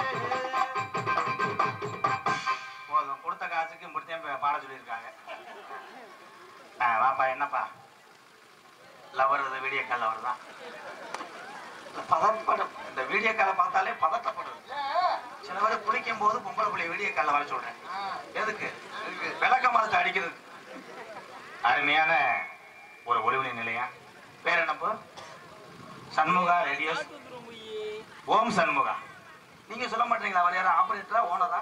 போதும் கொடுத்த காசுக்கு முடித்தேன் பாட சொல்லியிருக்காங்க ஆ, வாப்பா என்னப்பா லவர் இது வீடியோ கால் லவர் தான் பதப்படும் இந்த வீடியோ காலை பார்த்தாலே பதட்டப்படுது சில பேர் குளிக்கும் போது பொம்பளை பிள்ளை வீடியோ காலில் வர சொல்றேன் எதுக்கு விளக்க மரத்தை அடிக்கிறது அருமையான ஒரு ஒளிவொலி நிலையம் பேர் என்னப்போ சண்முகா ரேடியோஸ் ஓம் சண்முகா நீங்க சொல்ல மாட்டீங்களா அவர் யாரும் ஆபரேட்டரா ஓனரா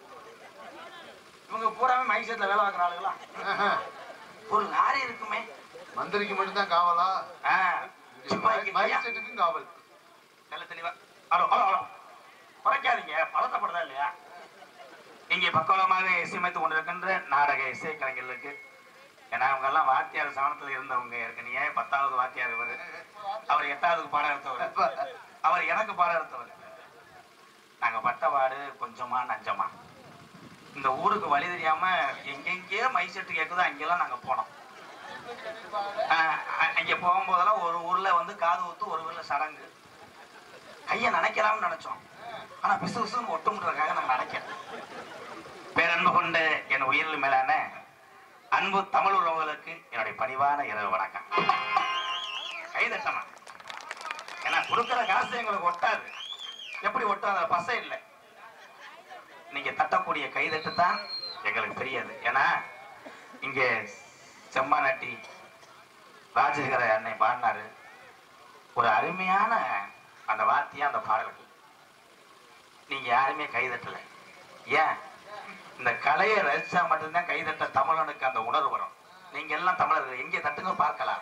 இவங்க பூராமே மைக் செட்ல வேலை பார்க்குற ஆளுங்களா ஒரு லாரி இருக்குமே மந்திரிக்கு மட்டும்தான் காவலா ஆ, சிப்பாய்க்கு மைக் இல்லையா? செட்டுக்கும் காவல் நல்ல தெளிவா ஹலோ ஹலோ ஹலோ குறைக்காதீங்க பதட்டப்படுதா இல்லையா இங்கே பக்கவலமாக இசையமைத்து கொண்டிருக்கின்ற நாடக இசை கலைஞர்களுக்கு ஏன்னா அவங்க எல்லாம் வாத்தியார் சவனத்தில் இருந்தவங்க ஏற்கனவே பத்தாவது வாத்தியார் இவர் அவர் எட்டாவதுக்கு பாடம் எடுத்தவர் அவர் எனக்கு பாடம் எடுத்தவர் நாங்க பட்ட பாடு கொஞ்சமா நஞ்சமா இந்த ஊருக்கு வழி தெரியாம எங்கெங்கேயோ மை செட்டு கேட்குதோ அங்கெல்லாம் நாங்க போனோம் ஆஹ் அ- அங்க போகும்போதெல்லாம் ஒரு ஊர்ல வந்து காது ஊத்து ஒரு ஊர்ல சடங்கு கையை நினைக்கலாம்னு நினைச்சோம் ஆனா பிசு பிசுன்னு ஒட்டுமுன்றதுக்காக நாங்க நினைக்கல பேரன்பு கொண்ட என் உயிரில் மேலான அன்பு தமிழ் உறவுகளுக்கு என்னுடைய பணிவான இரவு வணக்கம் கைதட்டமா ஏன்னா கொடுக்கிற காசு எங்களுக்கு ஒட்டாது எப்படி ஒட்டாத பசை இல்லை நீங்க தட்டக்கூடிய கைதட்டு தான் எங்களுக்கு தெரியாது ஏன்னா இங்க செம்மாநாட்டி ராஜசேகர அன்னை பாடினாரு ஒரு அருமையான அந்த வார்த்தையா அந்த பாடலுக்கு நீங்க யாருமே கைதட்டல ஏன் இந்த கலையை ரசிச்சா மட்டும்தான் கைதட்ட தமிழனுக்கு அந்த உணர்வு வரும் நீங்க எல்லாம் தமிழர்கள் எங்கே தட்டுங்க பார்க்கலாம்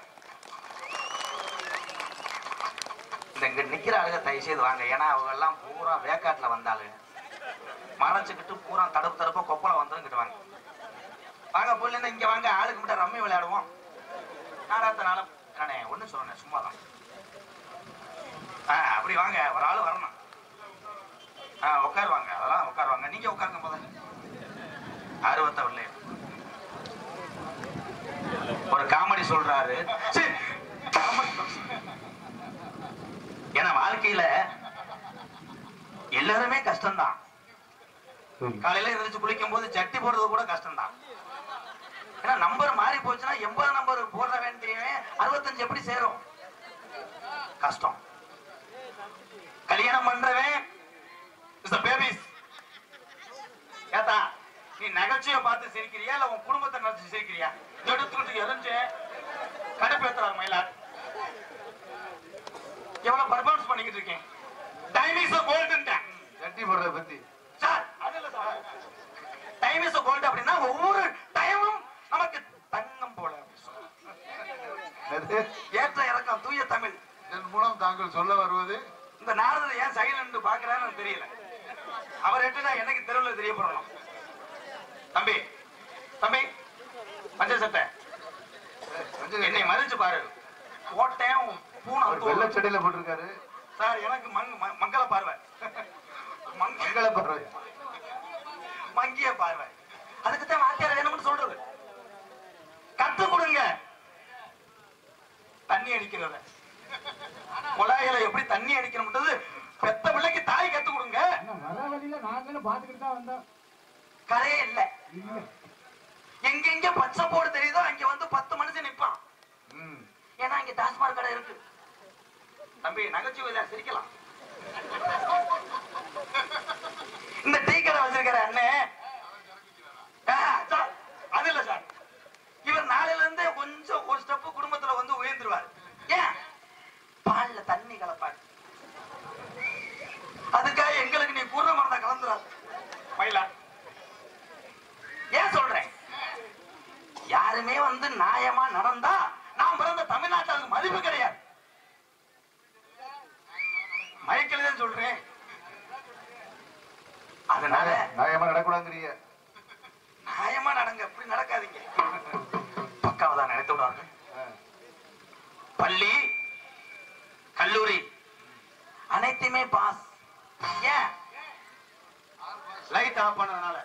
இந்த இங்க நிக்கிற ஆளுங்க தயவு செய்து வாங்க ஏன்னா அவங்க எல்லாம் பூரா வேக்காட்டுல வந்தாளுங்க மறைச்சுக்கிட்டு பூரா தடுப்பு தடுப்பா கொப்பளம் வந்துருங்கிட்டு வாங்க வாங்க புள்ள இங்க வாங்க ஆளுக்கு மட்டும் ரம்மி விளையாடுவோம் நாடாத்தனால நானே ஒண்ணு சொல்றேன் சும்மா தான் ஆ அப்படி வாங்க ஒரு ஆள் வரணும் ஆ உட்காருவாங்க அதெல்லாம் உட்காருவாங்க நீங்க உட்காருங்க முதல்ல ஆர்வத்தை இல்லை ஒரு காமெடி சொல்றாரு சீ, comedy ஏன்னா வாழ்க்கையில எல்லாருமே கஷ்டம்தான் காலையில எழுந்திரிச்சு குளிக்கும் போது சட்டி போடுறது கூட கஷ்டம்தான் ஏன்னா நம்பர் மாறி போச்சுன்னா எண்பது நம்பர் போட வேண்டிய அறுபத்தஞ்சு எப்படி சேரும் கஷ்டம் கல்யாணம் பண்றவன் பேபிஸ் ஏத்தா நீ நகைச்சுவை பார்த்து சிரிக்கிறியா இல்ல உன் குடும்பத்தை நினைச்சு சிரிக்கிறியா எடுத்துக்கிட்டு எரிஞ்சு கடுப்பேத்துறாரு மயிலார் எவ்வளவு பர்ஃபார்மன்ஸ் பண்ணிக்கிட்டு இருக்கேன் டைம் இஸ் கோல்டுன்ட்டேன் சட்டி போடுறத பத்தி சார் அது இல்ல சார் டைம் இஸ் கோல்டு அப்படின்னா ஒவ்வொரு டைமும் நமக்கு தங்கம் போல அப்படின்னு சொல்றாங்க. அது ஏற்ற இறக்கம் தூய தமிழ் இதன் மூலம் தாங்கள் சொல்ல வருவது இந்த நாரதர் ஏன் சைலண்ட் பாக்குறான்னு எனக்கு தெரியல அவர் எட்டு நான் எனக்கு தெருவில் தெரியப்படணும் தம்பி தம்பி பஞ்ச சட்டை கொஞ்சம் என்னை மதிச்சு பாரு கோட்டையும் பூனை அவர் அவுத்து வெள்ளை விடும். சட்டையில போட்டிருக்காரு சார் எனக்கு மங் ம- மங்கள பார்வை மங்க மங்கள பறவை மங்கிய பார்வை அதுக்குத்தான் வாத்தியார் வேணும்னு சொல்றது கத்து கொடுங்க தண்ணி அடிக்கிறத குழாயில எப்படி தண்ணி அடிக்கணும்ன்றது பெத்த பிள்ளைக்கு தாய் கத்து கொடுங்க வர வழியில நாங்களும் பாத்துக்கிட்டு தான் வந்தோம் கரையே இல்ல இல்ல எங்கெங்க பச்சை போடு தெரியுதோ அங்க வந்து பத்து மனுஷன் நிப்பான் ம். ஏன்னா இங்க டாஸ்மாக் கடை இருக்கு தம்பி நகைச்சுவை தான் சிரிக்கலாம் இந்த டீ கடை வச்சிருக்கிற அண்ணே ஆ, சார், அது இல்ல சார் இவர் நாளையில இருந்தே கொஞ்சம் ஒரு ஸ்டெப் குடும்பத்துல வந்து உயர்ந்துருவார் ஏன் பால்ல தண்ணி கலப்பாரு அதுக்காக எங்களுக்கு நீ பூர்ண மரண கலந்துறாரு மயிலா ஏன் சொல்றேன் யாருமே வந்து நியாயமா நடந்தா நான் பிறந்த தமிழ்நாட்டுல அதுக்கு மதிப்பு கிடையாது மயக்கல தான் சொல்றேன் அதனால நியாயமா நடக்கூடாங்கிறீங்க நியாயமா நடங்க அப்படி நடக்காதீங்க பக்காவதா நினைத்து விடுவார்கள் ஆ. பள்ளி கல்லூரி அனைத்துமே பாஸ் ஏன் லைட் ஆஃப் பண்ணதுனால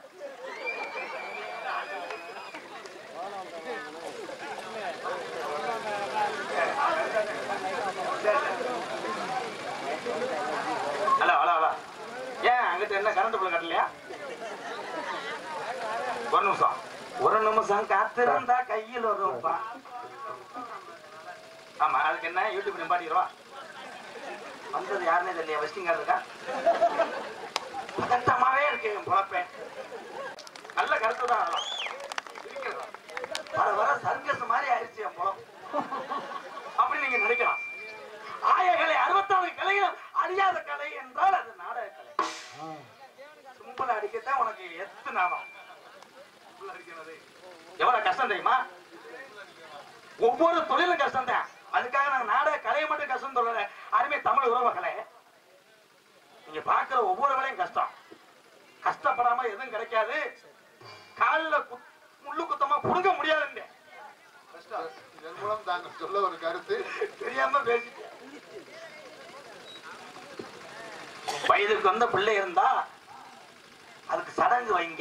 ஹலோ ஹலோ ஹலோ ஏன் அங்கிட்ட என்ன கரண்ட் பில் கட்டலையா ஒரு நிமிஷம் ஒரு நிமிஷம் காத்திருந்தா கையில் ஒரு ரூபா ஆமா அதுக்கு என்ன யூடியூப் நிப்பாட்டிடுவா வந்தது யாருன்னே தெரியல வெஸ்டிங் கார்டு இருக்கா பதட்டமாவே இருக்கு என் பொழப்பேன் நல்ல கருத்து தான் அதெல்லாம் இருக்கிறதா? வர வர சர்க்கஸ் மாதிரி ஆயிடுச்சு என் பொழப்பு அப்படி நீங்க நினைக்கலாம் ஆய கலை அறுபத்தாறு கலையும் அழியாத கலை என்றால் அது நாடக கலை சிம்பிளா அடிக்கத்தான் உனக்கு எத்து நாமம் சிம்பிளா அடிக்கிறது எவ்வளவு கஷ்டம் தெரியுமா ஒவ்வொரு தொழிலும் கஷ்டம் தான் அதுக்காக நான் நாடக கலையை மட்டும் கஷ்டம் சொல்லல அருமை தமிழ் உறவுகளே நீங்க பாக்குற ஒவ்வொரு வேலையும் கஷ்டம் கஷ்டப்படாம எதுவும் கிடைக்காது காலில் முள்ளு குத்தமா புடுங்க முடியாதுங்க கஷ்டம் இதன் மூலம் தாங்கள் சொல்ல ஒரு கருத்து தெரியாம பேசிட்டேன் வயதுக்கு வந்த பிள்ளை இருந்தா அதுக்கு சடங்கு வைங்க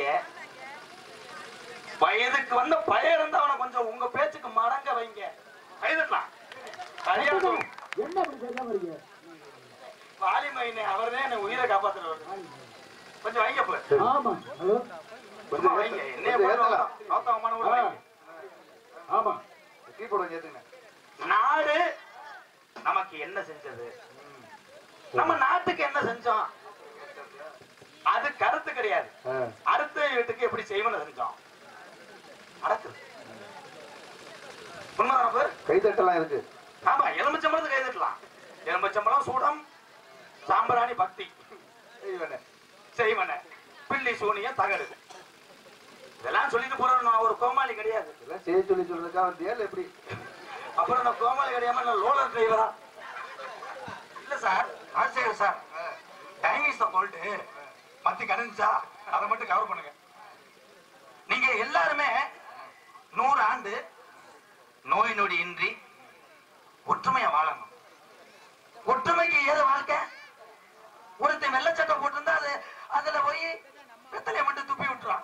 வயதுக்கு வந்த பையன் இருந்தா அவனை கொஞ்சம் உங்க பேச்சுக்கு மடங்க வைங்க வயதுலாம் கல்யாணம் என்ன அப்படி பேச வரீங்க வாலிமைனே அவர்தான் என்ன உயிரை காப்பாத்துறவர் கொஞ்சம் வைங்க போய் ஆமா ஹலோ சும்மா வைங்க என்னைய கொஞ்சம் போட்டு ஏத்தலாம். நோத்தவமான கூட வைங்க ஆமா கீபோர்டு ஏத்துங்க நாடு நமக்கு என்ன செஞ்சது நம்ம நாட்டுக்கு என்ன செஞ்சோம் அது கருத்து கிடையாது அடுத்த வீட்டுக்கு எப்படி செய்வன செஞ்சோம் நடக்குது உண்மைதான பேர் கைதட்டலாம் இருக்கு ஆமா எலுமிச்சம்பழத்துக்கு கை தட்டலாம் எலுமிச்சம்பழம் சூடம் சாம்பிராணி பக்தி செய்வனே செய்வன பில்லி சூனியம் தகடு இதெல்லாம் சொல்லிட்டு போற நான் ஒரு கோமாளி கிடையாது இதெல்லாம் செய்ய சொல்லி சொல்றதுக்கா வந்தியா இல்ல எப்படி அப்புறம் நான் கோமாளி கிடையாம நான் லோலர் டிரைவரா இல்ல சார் ஆசிரியர் sir time is the gold மத்தி கணிஞ்சா அதை மட்டும் கவர் பண்ணுங்க நீங்க எல்லாருமே நூறு ஆண்டு நோய் நொடி இன்றி ஒற்றுமையா வாழணும் ஒற்றுமைக்கு ஏது வாழ்க்கை ஒருத்தன் வெள்ளை சட்டை போட்டிருந்தா அது அதுல போய் வெத்தலையை மட்டும் துப்பி விட்டுறான்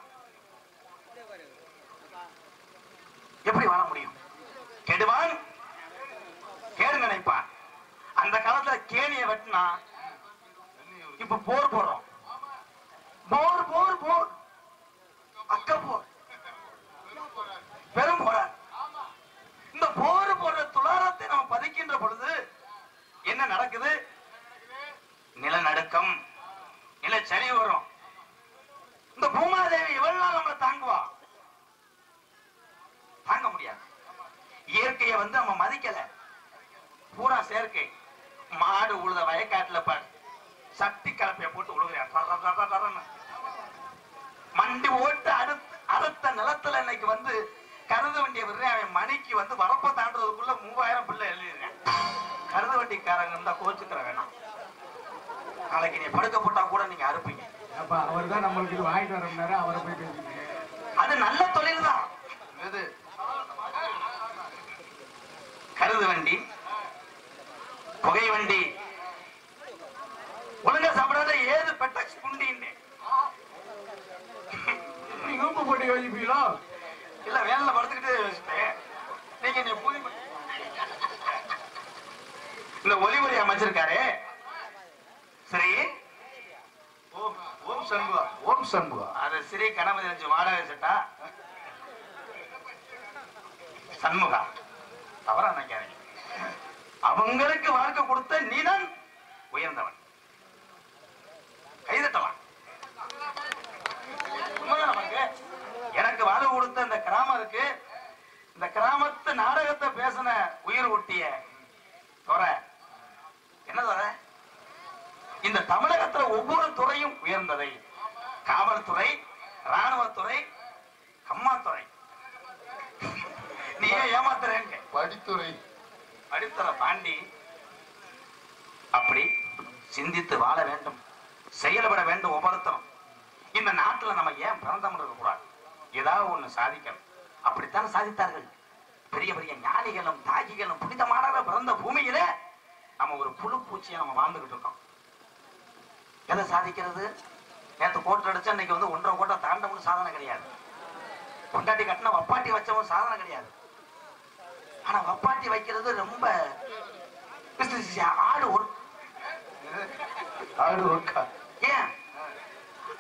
எப்படி வாழ முடியும் கெடுவான் கேடு நினைப்பான் அந்த காலத்துல கேணியை வெட்டினா இப்ப போர் போடுறோம் போர் போர் போர் அக்க போர் பெரும் போரார் இந்த போர் போடுற துளாரத்தை நம்ம பதிக்கின்ற பொழுது என்ன நடக்குது நிலநடுக்கம் நிலச்சரிவு வரும் இந்த பூமாதேவி எவ்வளவு நாள் நம்மளை தாங்குவா தாங்க முடியாது இயற்கையை வந்து நம்ம மதிக்கல பூரா செயற்கை மாடு உழுத வயக்காட்டுல பாரு சக்தி கலப்பைய போட்டு உழுகுறேன் டர, டர, டர, டரன்னு. மண்டி ஓட்டு அடுத்த அடுத்த நிலத்துல இன்னைக்கு வந்து கருது வண்டியை விடுறேன் அவன் மணிக்கு வந்து வரப்ப தாண்டதுக்குள்ள மூவாயிரம் பிள்ளை எழுதிடுறேன் கருது வண்டிக்காரங்க இருந்தா கோச்சுக்கிற வேணாம் நாளைக்கு நீ படுக்க போட்டா கூட நீங்க அறுப்பீங்க அப்ப அவர் தான் நம்மளுக்கு இது வாங்கிட்டு வரம்னாரு அவரை போய் பேசுங்க அது நல்ல தொழில் தான் எது கருது வண்டி புகை வண்டி ஒழுங்கா சாப்பிடாத ஏது பெட்டக்ஸ் குண்டின்னு நீங்க ஊப்பு போட்டு யோசிப்பீங்களோ இல்ல வேலையில படுத்துக்கிட்டு யோசிப்பேன் நீங்க என்ன புதி இந்த ஒலிமுறை அமைச்சிருக்காரு சரி ஓம் ஓம் சண்முகா ஓம் சண்முகா அது ஸ்ரீ கணபதி அஞ்சு வாடகை வச்சுட்டா சண்முகா தவறா நினைக்காதீங்க அவங்களுக்கு வாழ்க்கை கொடுத்த நீதான் உயர்ந்தவன் கைதட்டலாம் உண்மைதான் நமக்கு எனக்கு வாழ்வு கொடுத்த இந்த கிராமம் இருக்கு இந்த கிராமத்து நாடகத்தை பேசின உயிர் ஊட்டிய துறை என்ன துறை இந்த தமிழகத்துல ஒவ்வொரு துறையும் உயர்ந்ததை காவல்துறை ராணுவத்துறை அம்மாத்துறை நீ ஏன் ஏமாத்துறேன்னு படித்துறை அடித்தர பாண்டி அப்படி சிந்தித்து வாழ வேண்டும் செயல்பட வேண்டும் ஒவ்வொருத்தரும் இந்த நாட்டுல நம்ம ஏன் பிறந்தோம் இருக்கக்கூடாது ஏதாவது ஒண்ணு சாதிக்கணும் அப்படித்தான் சாதித்தார்கள் பெரிய பெரிய ஞானிகளும் தாகிகளும் புனிதமான பிறந்த பூமியில நம்ம ஒரு புழு பூச்சியை நம்ம வாழ்ந்துகிட்டு இருக்கோம் எதை சாதிக்கிறது நேத்து கோட்டை அடிச்சா இன்னைக்கு வந்து ஒன்றரை கோட்டை தாண்டவங்க சாதனை கிடையாது கொண்டாட்டி கட்டின வப்பாட்டி வச்சவன் சாதனை கிடையாது ஆனா வப்பாட்டி வைக்கிறது ரொம்ப ஆடு ஒரு ஆடு ஒர்க்கா ஏன்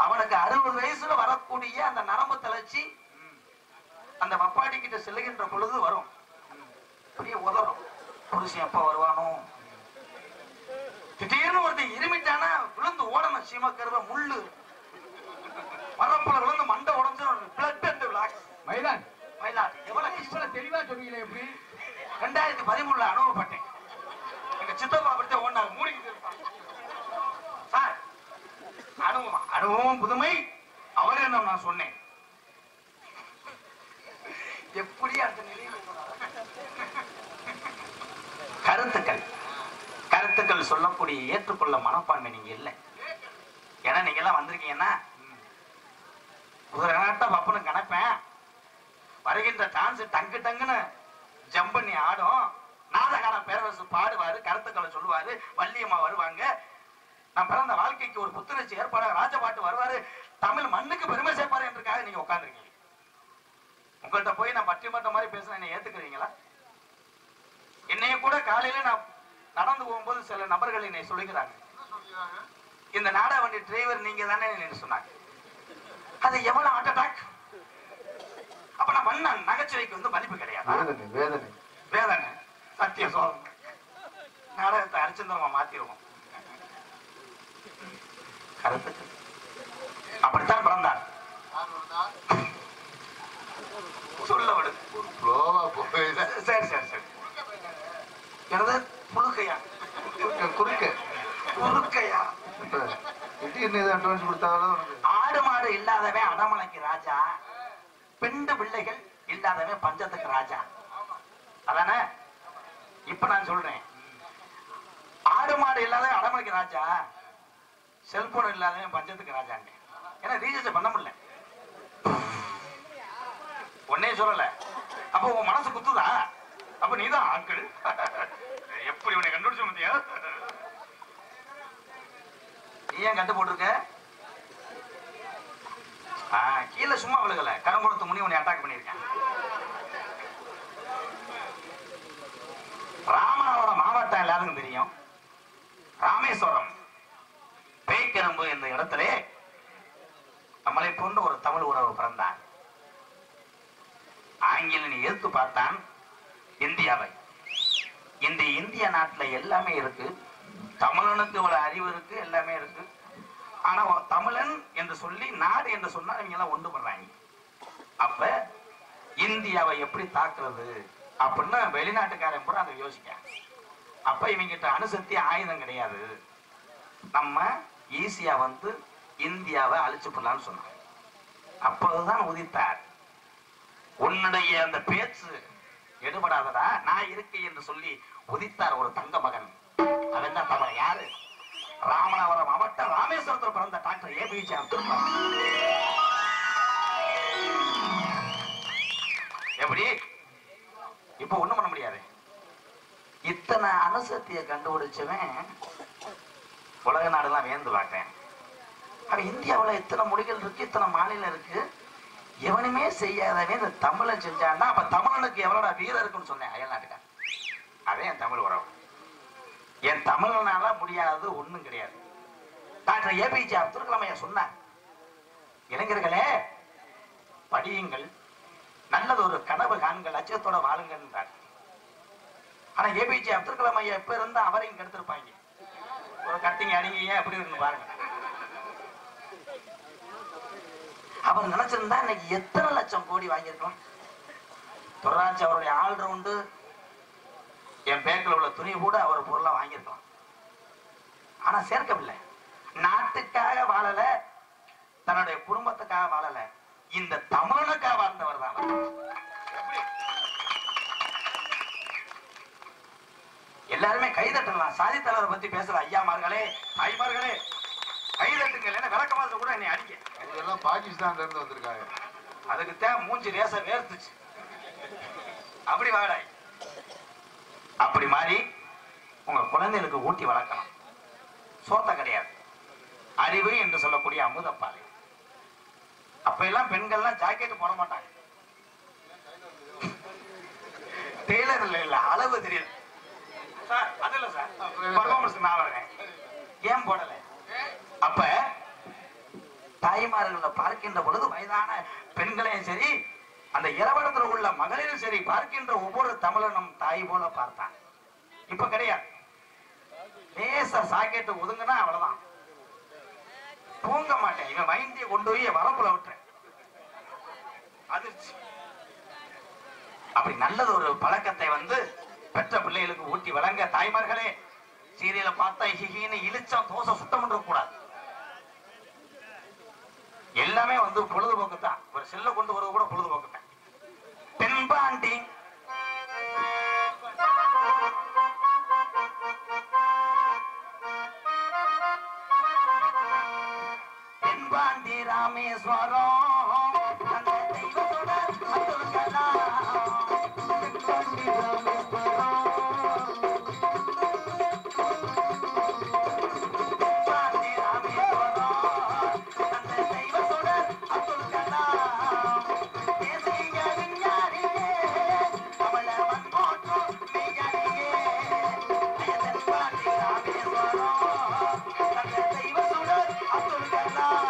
அவனுக்கு அறுபது வயசுல வரக்கூடிய அந்த நரம்பு தளர்ச்சி அந்த வப்பாடி கிட்ட செல்லுகின்ற பொழுது வரும் அப்படியே உதறும் புருஷன் எப்ப வருவானோ திடீர்னு ஒருத்தன் இருமிட்டானா விழுந்து ஓடணும் சீமக்கருவ முள்ளு மரப்புல விழுந்து மண்டை உடஞ்சு பிளட் அண்ட் பிளாக் மைதான் மயிலாட்டு எவ்வளவு கஷ்டம் இவ்வளவு தெளிவா சொன்னீங்களே எப்படி ரெண்டாயிரத்தி பதிமூணுல அனுபவப்பட்டேன் எங்க சித்தப்பா அப்படித்தான் ஓடினாங்க மூடிக்கிட்டு இருப்பான் சார் அனுபவம் அனுபவம் புதுமை அவர் என்ன நான் சொன்னேன் எப்படி அந்த நிலையில் கருத்துக்கள் கருத்துக்கள் சொல்லக்கூடிய ஏற்றுக்கொள்ள மனப்பான்மை நீங்க இல்லை ஏன்னா நீங்க எல்லாம் வந்திருக்கீங்கன்னா ஒரு நாட்டம் பப்பனு கணப்பேன் வருகின்ற டான்ஸ் டங்கு டங்குன்னு ஜம்ப் பண்ணி ஆடும் நாதகான பேரரசு பாடுவாரு கருத்துக்களை சொல்லுவாரு வள்ளியம்மா வருவாங்க நான் பிறந்த வாழ்க்கைக்கு ஒரு புத்துணர்ச்சி ஏற்பாடு ராஜபாட்டு வருவாரு தமிழ் மண்ணுக்கு பெருமை சேர்ப்பாரு என்றுக்காக நீங்க உட்காந்துருக்கீங்க உங்கள்கிட்ட போய் நான் பட்டிமன்ற மாதிரி பேசுறேன் என்னை ஏத்துக்கிறீங்களா என்னைய கூட காலையில நான் நடந்து போகும்போது சில நபர்கள் என்னை சொல்லுகிறாங்க இந்த நாடா வண்டி டிரைவர் நீங்க தானே என்று சொன்னாங்க அது எவ்வளவு ஹார்ட் அட்டாக் அப்ப நான் பண்ண நகைச்சுவைக்கு வந்து மதிப்பு கிடையாது வேதனை வேதனை வேதனை சத்திய சோதனை நாடகத்தை அரிச்சந்திரமா மாத்திருவோம் கருத்துக்கு அப்படித்தான் பிறந்தார் சொல்ல விடு ஃப்ளோவா போய் சரி சரி சரி எனது புழுக்கையா குறுக்க குறுக்க புழுக்கையா இப்ப திடீர்னு ஏதோ அட்வான்ஸ் கொடுத்தாலும் உனக்கு ஆடு மாடு இல்லாதவன் அடமலைக்கு ராஜா பெண்டு பிள்ளைகள் இல்லாதவன் பஞ்சத்துக்கு ராஜா அதானே இப்ப நான் சொல்றேன் ஆடு மாடு இல்லாதவன் அடமலைக்கு ராஜா செல்போன் இல்லாதவன் பஞ்சத்துக்கு ராஜாங்க ஏன்னா ரீசார்ஜ் பண்ண முடியல ஒன்னே சொல்லல அப்ப உன் மனசு குத்துதா அப்ப நீதான் ஆட்கள் எப்படி உன்னை கண்டுபிடிச்ச மத்தியா நீ ஏன் கட்டு போட்டிருக்க ஆ, கீழே சும்மா விழுகல கருங்குளத்து முனி உன்னை அட்டாக் பண்ணிருக்கேன் ராமநாதபுரம் மாவட்டம் எல்லாருக்கும் தெரியும் ராமேஸ்வரம் பேய்க்கரும்பு என்ற இடத்திலே நம்மளை போன்ற ஒரு தமிழ் உறவு பிறந்தான் ஆங்கிலன் எதிர்த்து பார்த்தான் இந்தியாவை இந்த இந்திய நாட்டுல எல்லாமே இருக்கு தமிழனுக்கு ஒரு அறிவு இருக்கு எல்லாமே இருக்கு ஆனா ஒரு தமிழன் என்று சொல்லி நாடு என்று சொன்னா இவங்க எல்லாம் ஒன்று பண்றாங்க அப்ப இந்தியாவை எப்படி தாக்குறது அப்படின்னு வெளிநாட்டுக்காரன் பூரா அதை யோசிக்க அப்ப இவங்கிட்ட அணுசக்தி ஆயுதம் கிடையாது நம்ம ஈஸியா வந்து இந்தியாவை அழிச்சு போடலாம்னு சொன்னான் அப்போதுதான் உதித்தார் உன்னுடைய அந்த பேச்சு எடுபடாதடா நான் இருக்கேன் என்று சொல்லி உதித்தார் ஒரு தங்க மகன் அவன் தான் தமிழ் யாரு ராமநாதபுரம் மாவட்டம் ராமேஸ்வரத்தில் பிறந்த டாக்டர் ஏபிஜே அப்துல் கலாம் எப்படி இப்ப ஒண்ணும் பண்ண முடியாது இத்தனை அணுசக்தியை கண்டுபிடிச்சவன் உலக நாடெல்லாம் வியந்து பார்க்கிறேன் அவன் இந்தியாவுல இத்தனை மொழிகள் இருக்கு இத்தனை மாநிலம் இருக்கு எவனுமே செய்யாதவன் இந்த தமிழன் செஞ்சான்னா அப்ப தமிழனுக்கு எவ்வளோட வீரம் இருக்குன்னு சொன்னேன் அயல் நாட்டுக்காரன் அதே என் தமிழ் உறவு என் தமிழனால முடியாதது ஒண்ணும் கிடையாது டாக்டர் ஏபிஜே அப்துல் கலாம் ஐயா சொன்னார் இளைஞர்களே படியுங்கள் நல்லது ஒரு கனவு காண்கள் லட்சியத்தோட வாழுங்கன்றார் ஆனா ஏபிஜே அப்துல் கலாம் ஐயா இப்ப இருந்தா அவரையும் கெடுத்திருப்பாங்க ஒரு கட்டிங்க அடிங்க எப்படி இருக்கு பாருங்க அவர் நினைச்சிருந்தா இன்னைக்கு எத்தனை லட்சம் கோடி வாங்கியிருக்கலாம் துர்ராஜ் அவருடைய ஆல் ரவுண்டு என் பேக்கில் உள்ள துணி கூட அவர் பொருளா வாங்கியிருக்கலாம் ஆனா சேர்க்கவில்லை நாட்டுக்காக வாழல தன்னுடைய குடும்பத்துக்காக வாழல இந்த தமிழனுக்காக வாழ்ந்தவர் தான் அவர். எப்படி? எல்லாருமே கைதட்டலாம் சாதி தலைவரை பத்தி பேசுற ஐயாமார்களே தாய்மார்களே கைதட்டுங்கள் என்ன விளக்கமாக கூட என்னை அடிக்க இதெல்லாம் பாகிஸ்தான்ல இருந்து வந்திருக்காங்க அதுக்கு தான் மூஞ்சி ரேச வேர்த்துச்சு அப்படி வாடாய் அப்படி மாதிரி உங்க குழந்தைகளுக்கு ஊட்டி வளர்க்கணும் சோத்த கிடையாது அறிவு என்று சொல்லக்கூடிய அமுதப்பாலை அப்ப எல்லாம் பெண்கள்லாம் ஜாக்கெட் போட மாட்டாங்க டெய்லர் இல்ல இல்ல அளவு தெரியும் சார் அது இல்ல சார் பர்ஃபார்மன்ஸ் நான் வரேன் ஏன் போடல அப்ப தாய்மார்களை பார்க்கின்ற பொழுது வயதான பெண்களையும் சரி அந்த இரவடத்துல உள்ள மகளிரும் சரி பார்க்கின்ற ஒவ்வொரு தமிழனும் தாய் போல பார்த்தான் இப்ப கிடையாது லேசா சாக்கெட்டு ஒதுங்குனா அவ்வளவுதான் தூங்க மாட்டேன் இவன் வைந்திய கொண்டு போய் வரப்புல விட்டுறேன் அதிர்ச்சி அப்படி நல்லது ஒரு பழக்கத்தை வந்து பெற்ற பிள்ளைகளுக்கு ஊட்டி வழங்க தாய்மார்களே சீரியலை பார்த்தா ஹிஹின்னு இழிச்சம் தோசை சுத்தம் பண்ண கூடாது எல்லாமே வந்து பொழுதுபோக்கு தான் ஒரு செல்ல கொண்டு வரது கூட பொழுதுபோக்கு தான் பெண்பாண்டி பெண்பாண்டி ராமேஸ்வரம் அந்த தெய்வத்தோட அப்துல் கலாம் பெண்பாண்டி ராமேஸ்வரம் பெண்பாண்டி ராமேஸ்வரம் அந்த தெய்வத்தோட அப்துல் கலாம் தேசிய விஞ்ஞானியே அவள மண்போற்றும் மெய்ஞானியே பெண்பாண்டி ராமேஸ்வரம் அந்த தெய்வத்தோட அப்துல் கலாம்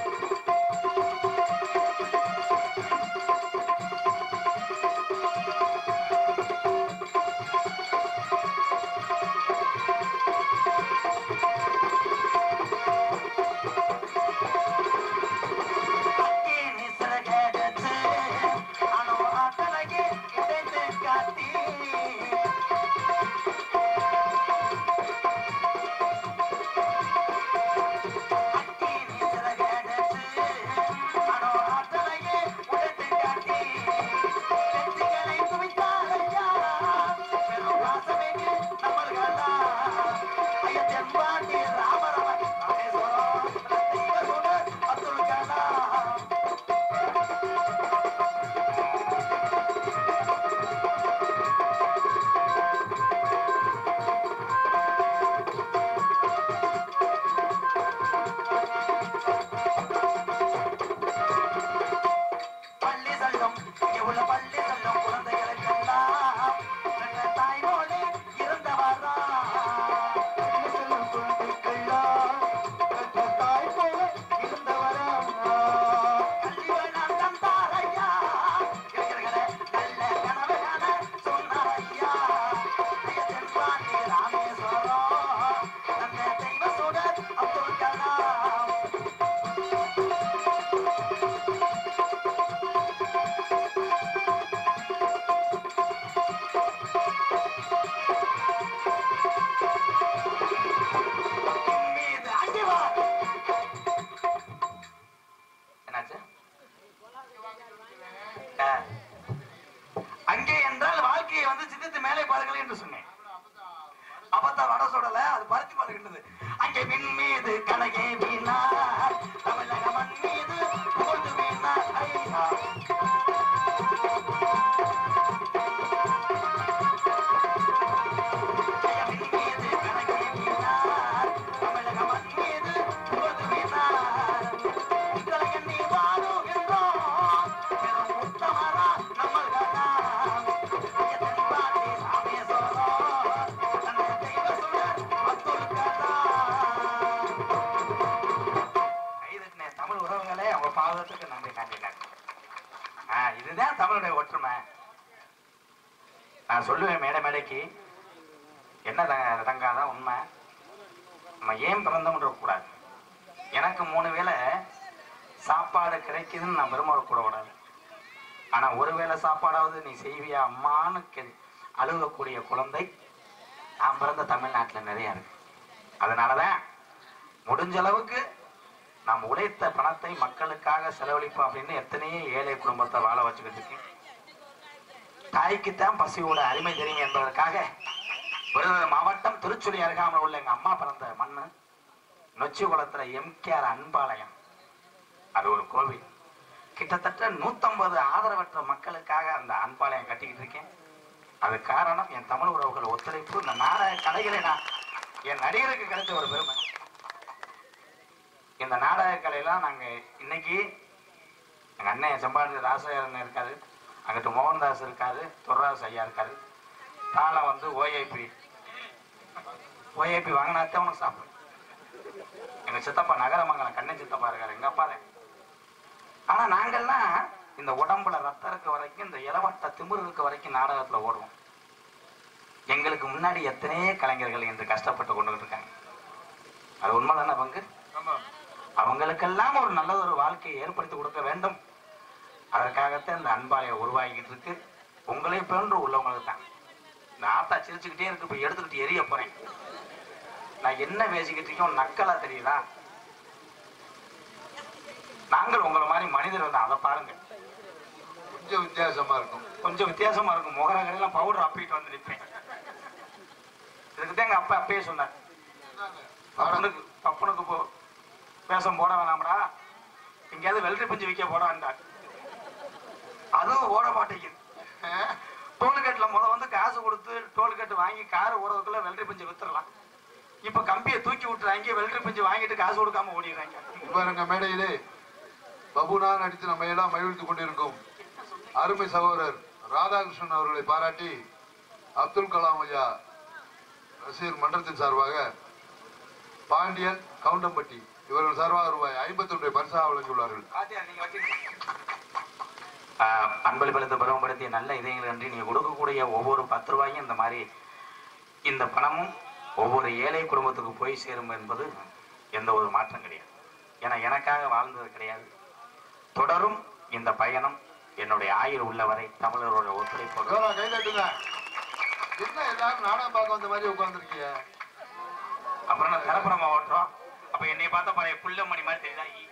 அக்கினி சிறகடிச்சு, அணு ஆற்றலையே உடைத்து காட்டி. அக்கினி சிறகடிச்சு, அணு ஆற்றலையே உடைத்து காட்டி. வெற்றிகளை குவித்தாரையா, பெரும் பாசமிகு நம்மள்களா. ஐயத்தெம்பாண்டி ராமரவன் ராமேஸ்வரம், தெய்வசுடர் அப்துல் கலாம் பள்ளி செல்லும் இங்கே உள்ள பள்ளி செல்லும் குழந்தைகளுக்கெல்லாம் நல்ல தாய்மொழி இருந்தவரா பள்ளி செல்லும் குழந்தைக்கெல்லாம் பெற்ற தாய் போல இருந்தவரா கல்வி வேணாம் தந்தாரையா இளைஞர்களே நல்ல கனவு காண சொன்னாரையா தென்பாண்டி ராமேஸ்வரம் நல்ல தெய்வ சுடர் அப்துல் கலாம் மீது அங்கே வா என்னாச்சு ஆ. அங்கே என்றால் வாழ்க்கையை வந்து சிந்தித்து மேலே பாருங்கள் என்று சொன்னேன் அபத்த வட சுடல அது பருத்தி பாருகின்றது அங்கே மின் மீது கனகே வீணா தமிழக மண் மீது புகழ்ந்து வீணா ஐயா ஐயா, மின் மீது கனகே வீணா தமிழக மண் மீது புகழ்ந்து வீணா உங்களை எண்ணி வாழுகின்றோம் பெரும் உத்தமரா நம்மள்களா தென்பாண்டி ராமேஸ்வரம் அந்த தெய்வ சுடர் அப்துல் கலாம் கைதட்டின தமிழ் உறவுகளே அவங்க பாவத்துக்கு நன்றி நன்றி நன்றி ஆ, இதுதான் தமிழுடைய ஒற்றுமை நான் சொல்லுவேன் மேடை மேடைக்கு என்ன த- தங்காதான் உண்மை நம்ம ஏன் பிறந்தோம்ன்ற கூடாது எனக்கு மூணு வேளை சாப்பாடு கிடைக்குதுன்னு நான் விரும்பக்கூட கூடாது ஆனா ஒருவேளை சாப்பாடாவது நீ செய்வியா அம்மான்னு கே- அழுகக்கூடிய குழந்தை நான் பிறந்த தமிழ்நாட்டுல நிறைய இருக்கு அதனாலதான் முடிஞ்ச அளவுக்கு நாம் உழைத்த பணத்தை மக்களுக்காக செலவழிப்போம் அப்படின்னு எத்தனையோ ஏழை குடும்பத்தை வாழ வச்சுக்கிட்டு இருக்கேன் தாய்க்குத்தான் பசியோட அருமை தெரியும் என்பதற்காக விருதுநகர் மாவட்டம் திருச்சுழி அருகாமல் உள்ள எங்க அம்மா பிறந்த மண்ணு நொச்சி குளத்துல எம்கேஆர் அன்பாலயம் அது ஒரு கோவில் கிட்டத்தட்ட நூத்தம்பது ஆதரவற்ற மக்களுக்காக அந்த அன்பாலயம் கட்டிக்கிட்டு இருக்கேன் அது காரணம் என் தமிழ் உறவுகள் ஒத்துழைப்பு இந்த நாடக கலைகளை நான் என் நடிகருக்கு கிடைச்ச ஒரு பெருமை இந்த நாடக கலையெல்லாம் நாங்க இன்னைக்கு எங்க அண்ணன் செம்பாடி ராசையரன் இருக்காரு அங்கிட்டு மோகன்தாஸ் இருக்காரு துர்ராஸ் ஐயா இருக்காரு தாளம் வந்து ஓஏபி ஓஏபி வாங்கினாத்தான் உனக்கு சாப்பிடும் எங்க சித்தப்பா நகரமங்கலம் கண்ணன் சித்தப்பா இருக்காரு எங்க அப்பா தான் ஆனா நாங்கெல்லாம் இந்த உடம்புல ரத்தம் இருக்க வரைக்கும் இந்த இளவட்ட திமிரு இருக்க வரைக்கும் நாடகத்துல ஓடுவோம் எங்களுக்கு முன்னாடி எத்தனையோ கலைஞர்கள் இன்று கஷ்டப்பட்டு கொண்டு இருக்காங்க அது உண்மைதானே பங்கு ஆமா அவங்களுக்கெல்லாம் ஒரு நல்ல ஒரு வாழ்க்கையை ஏற்படுத்தி கொடுக்க வேண்டும் அதற்காகத்தான் இந்த அன்பாலயம் உருவாகிக்கிட்டு இருக்கு உங்களே போன்று உள்ளவங்களுக்கு தான் இந்த ஆத்தா சிரிச்சுக்கிட்டே இருக்கு இப்ப எடுத்துக்கிட்டு எரிய போறேன் நான் என்ன பேசிக்கிட்டு இருக்கோம் நக்கலா தெரியுதா நாங்கள் உங்களை மாதிரி மனிதர் தான் அதை பாருங்க கொஞ்சம் வித்தியாசமா இருக்கும் கொஞ்சம் வித்தியாசமா இருக்கும் முகரகெல்லாம் பவுடர் அப்பிட்டு வந்து நிற்பேன் இதுக்கு தான் எங்க அப்பா அப்பயே சொன்னார் பப்பனுக்கு பப்பனுக்கு போ வேஷம் போட வேணாம்டா எங்கேயாவது வெள்ளரி பஞ்சு விற்க போட வேண்டாம் அதுவும் ஓட மாட்டேங்குது டோல்கேட்ல முத வந்து காசு கொடுத்து டோல்கேட் வாங்கி கார் ஓடுறதுக்குள்ள வெள்ளரி பஞ்சு வித்துடலாம் இப்ப கம்பியை தூக்கி விட்டுறாங்க வெள்ளரி பஞ்சு வாங்கிட்டு காசு கொடுக்காம ஓடிடுறாங்க பாருங்க மேடையிலே பபுனா நடித்து நம்ம எல்லாம் மகிழ்ந்து கொண்டிருக்கும் அருமை சகோதரர் ராதாகிருஷ்ணன் அவர்களை பாராட்டி அப்துல் கலாம் ஐயா ரசிகர் மன்றத்தின் சார்பாக பாண்டியன் கவுண்டம்பட்டி இவர்கள் சார்பாக ரூபாய் ஐம்பத்தி ஒன்றை பரிசாக வழங்கியுள்ளார்கள் வாத்தியார், நீங்க வச்சுக்கங்க. ஆஹ், அன்பளிப்பளித்து பருவப்படுத்திய நல்ல இதயங்கள் நன்றி நீங்க கொடுக்கக்கூடிய ஒவ்வொரு பத்து ரூபாயும் இந்த மாதிரி இந்த பணமும் ஒவ்வொரு ஏழை குடும்பத்துக்கு போய் சேரும் என்பது எந்த ஒரு மாற்றம் கிடையாது ஏன்னா எனக்காக வாழ்ந்தது கிடையாது தொடரும் இந்த பயணம் என்னுடைய ஆயுள் உள்ளவரை தமிழரோட ஒத்துழைப்போடு கௌரவா, கை தட்டுங்க என்ன எல்லாரும் நாடகம் பார்க்க வந்த மாதிரி உட்கார்ந்துருக்கீங்க அப்புறம் நான் தரப்புறமா ஓட்டுறோம் அப்ப என்னை பார்த்தா பழைய புள்ளமணி மாதிரி தெரியுதா ஈ.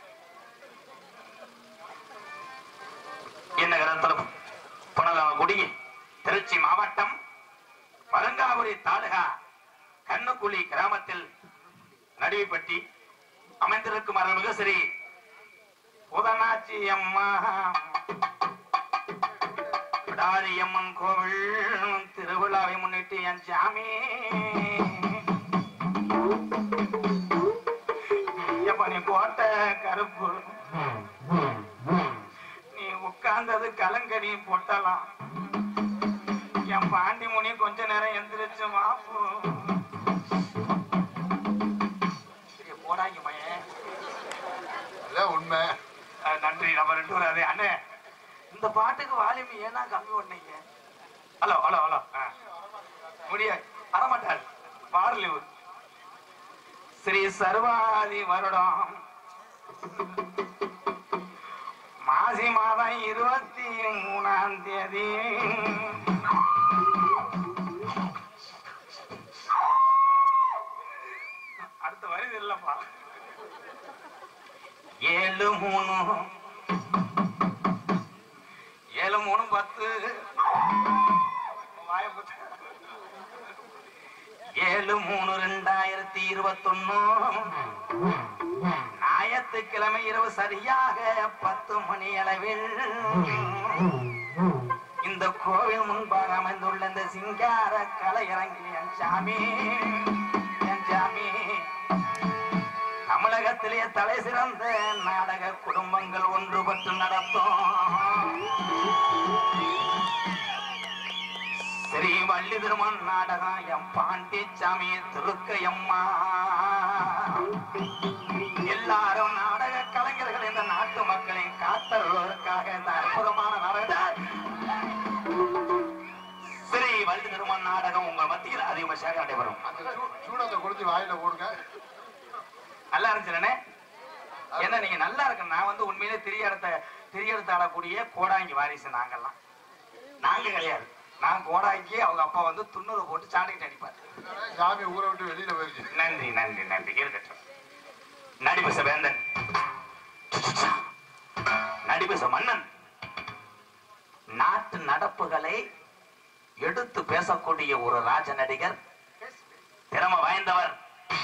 என்ன கிரந்தம் புனலகுடி திருச்சி மாவட்டம் பரங்காபுரி தாலுகா கண்ணுக்குழி கிராமத்தில் நடுவிப்பட்டி அமைந்திருக்கும் அருள்மிகு ஸ்ரீ புதனாச்சி அம்மா பிடாரியம்மன் கோவில் திருவிழாவை முன்னிட்டு என் சாமி ஐயப்பா நீ கோட்டை கருப்பு நீ உட்கார்ந்தது கலங்கடி பொட்டலாம் என் பாண்டி முனி கொஞ்ச நேரம் எந்திரிச்சு மாப்பு சரி, போடாங்க மயன் அதான் உண்மை அஹ் நன்றி நம்ம ரெண்டு பேரும் அதே அண்ணே இந்த பாட்டுக்கு வால்யூம் ஏன்னா கம்மி பண்ணீங்க ஹலோ ஹலோ ஹலோ முடியாது வரமாட்டார் பார்லிவு ஸ்ரீ சர்வாதி வருடம் மாசி மாதம் இருபத்தி மூணாம் தேதி அடுத்த வருது இல்லப்பா ஏழு மூணு ஏழு மூணு பத்து வாயை பொத்து. ஏழு மூணு ரெண்டாயிரத்தி இருபத்தொன்னு ஞாயிற்றுக்கிழமை இரவு சரியாக பத்து மணி அளவில் இந்த கோவில் முன்பாக அமைந்துள்ள இந்த சிங்கார கலையரங்கில் என் சாமி என் சாமி தமிழகத்திலே தலை சிறந்த நாடக குடும்பங்கள் ஒன்றுபட்டு நடத்தும் ஸ்ரீ வள்ளி திருமன் நாடகம் எம் பாண்டிச்சாமி திருக்கையம்மா எல்லாரும் நாடக கலைஞர்கள் இந்த நாட்டு மக்களின் காத்தருவதற்காக இந்த அற்புதமான நாடகம் ஸ்ரீ வள்ளி திருமன் நாடகம் உங்கள் மத்தியில் அதிகமாக நடைபெறும் அந்த சூ- சூடத்தை கொடுத்து வாயில போடுங்க நல்லா இருந்துச்சுண்ணே ஏன்னா நீங்க நல்லா இருக்கு நான் வந்து உண்மையிலே திரியடத்த திரியடத்த ஆடக்கூடிய கோடாங்கி வாரிசு நாங்கெல்லாம் நாங்க கிடையாது நான் கோடாங்கி அவங்க அப்பா வந்து துண்ணூறு போட்டு சாண்டிக்கிட்டு அடிப்பார் சாமி ஊரை விட்டு வெளியில போயிருச்சு நன்றி நன்றி நன்றி இருக்கட்டும் நடிபச வேந்தன் நடிபச மன்னன் நாட்டு நடப்புகளை எடுத்து பேசக்கூடிய ஒரு ராஜ நடிகர் திறமை வாய்ந்தவர்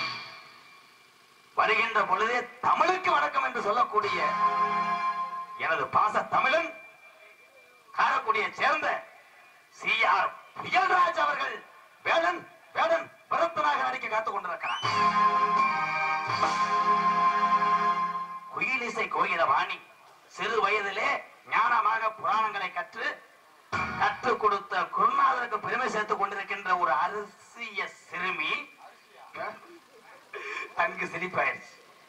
வருகின்ற பொழுதே தமிழுக்கு வணக்கம் என்று சொல்லக்கூடிய எனது பாச தமிழன் காரக்குடியை சேர்ந்த சி ஆர் புயல்ராஜ் அவர்கள் வேடன் வேடன் பரத்தனாக நடிக்க காத்துக் கொண்டிருக்கிறார் குயிலிசை கோயிலவாணி சிறு வயதிலே ஞானமாக புராணங்களை கற்று கற்றுக் கொடுத்த குருநாதருக்கு பெருமை சேர்த்துக் கொண்டிருக்கின்ற ஒரு அரசிய சிறுமி அங்கு சிரிப்பாயிருச்சு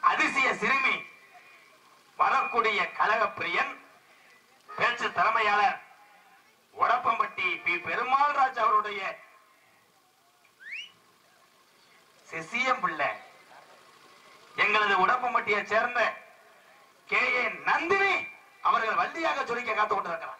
அதிசய சிறுமி வரக்கூடிய கழக பிரியன் பேச்சு தலைமையாளர் உடப்பம்பட்டி பி பெருமாள் ராஜ் அவருடைய சிசியம் பிள்ளை எங்களது உடப்பம்பட்டியை சேர்ந்த கே ஏ நந்தினி அவர்கள் வள்ளியாக சொல்லிக்க காத்து கொண்டிருக்கிறார்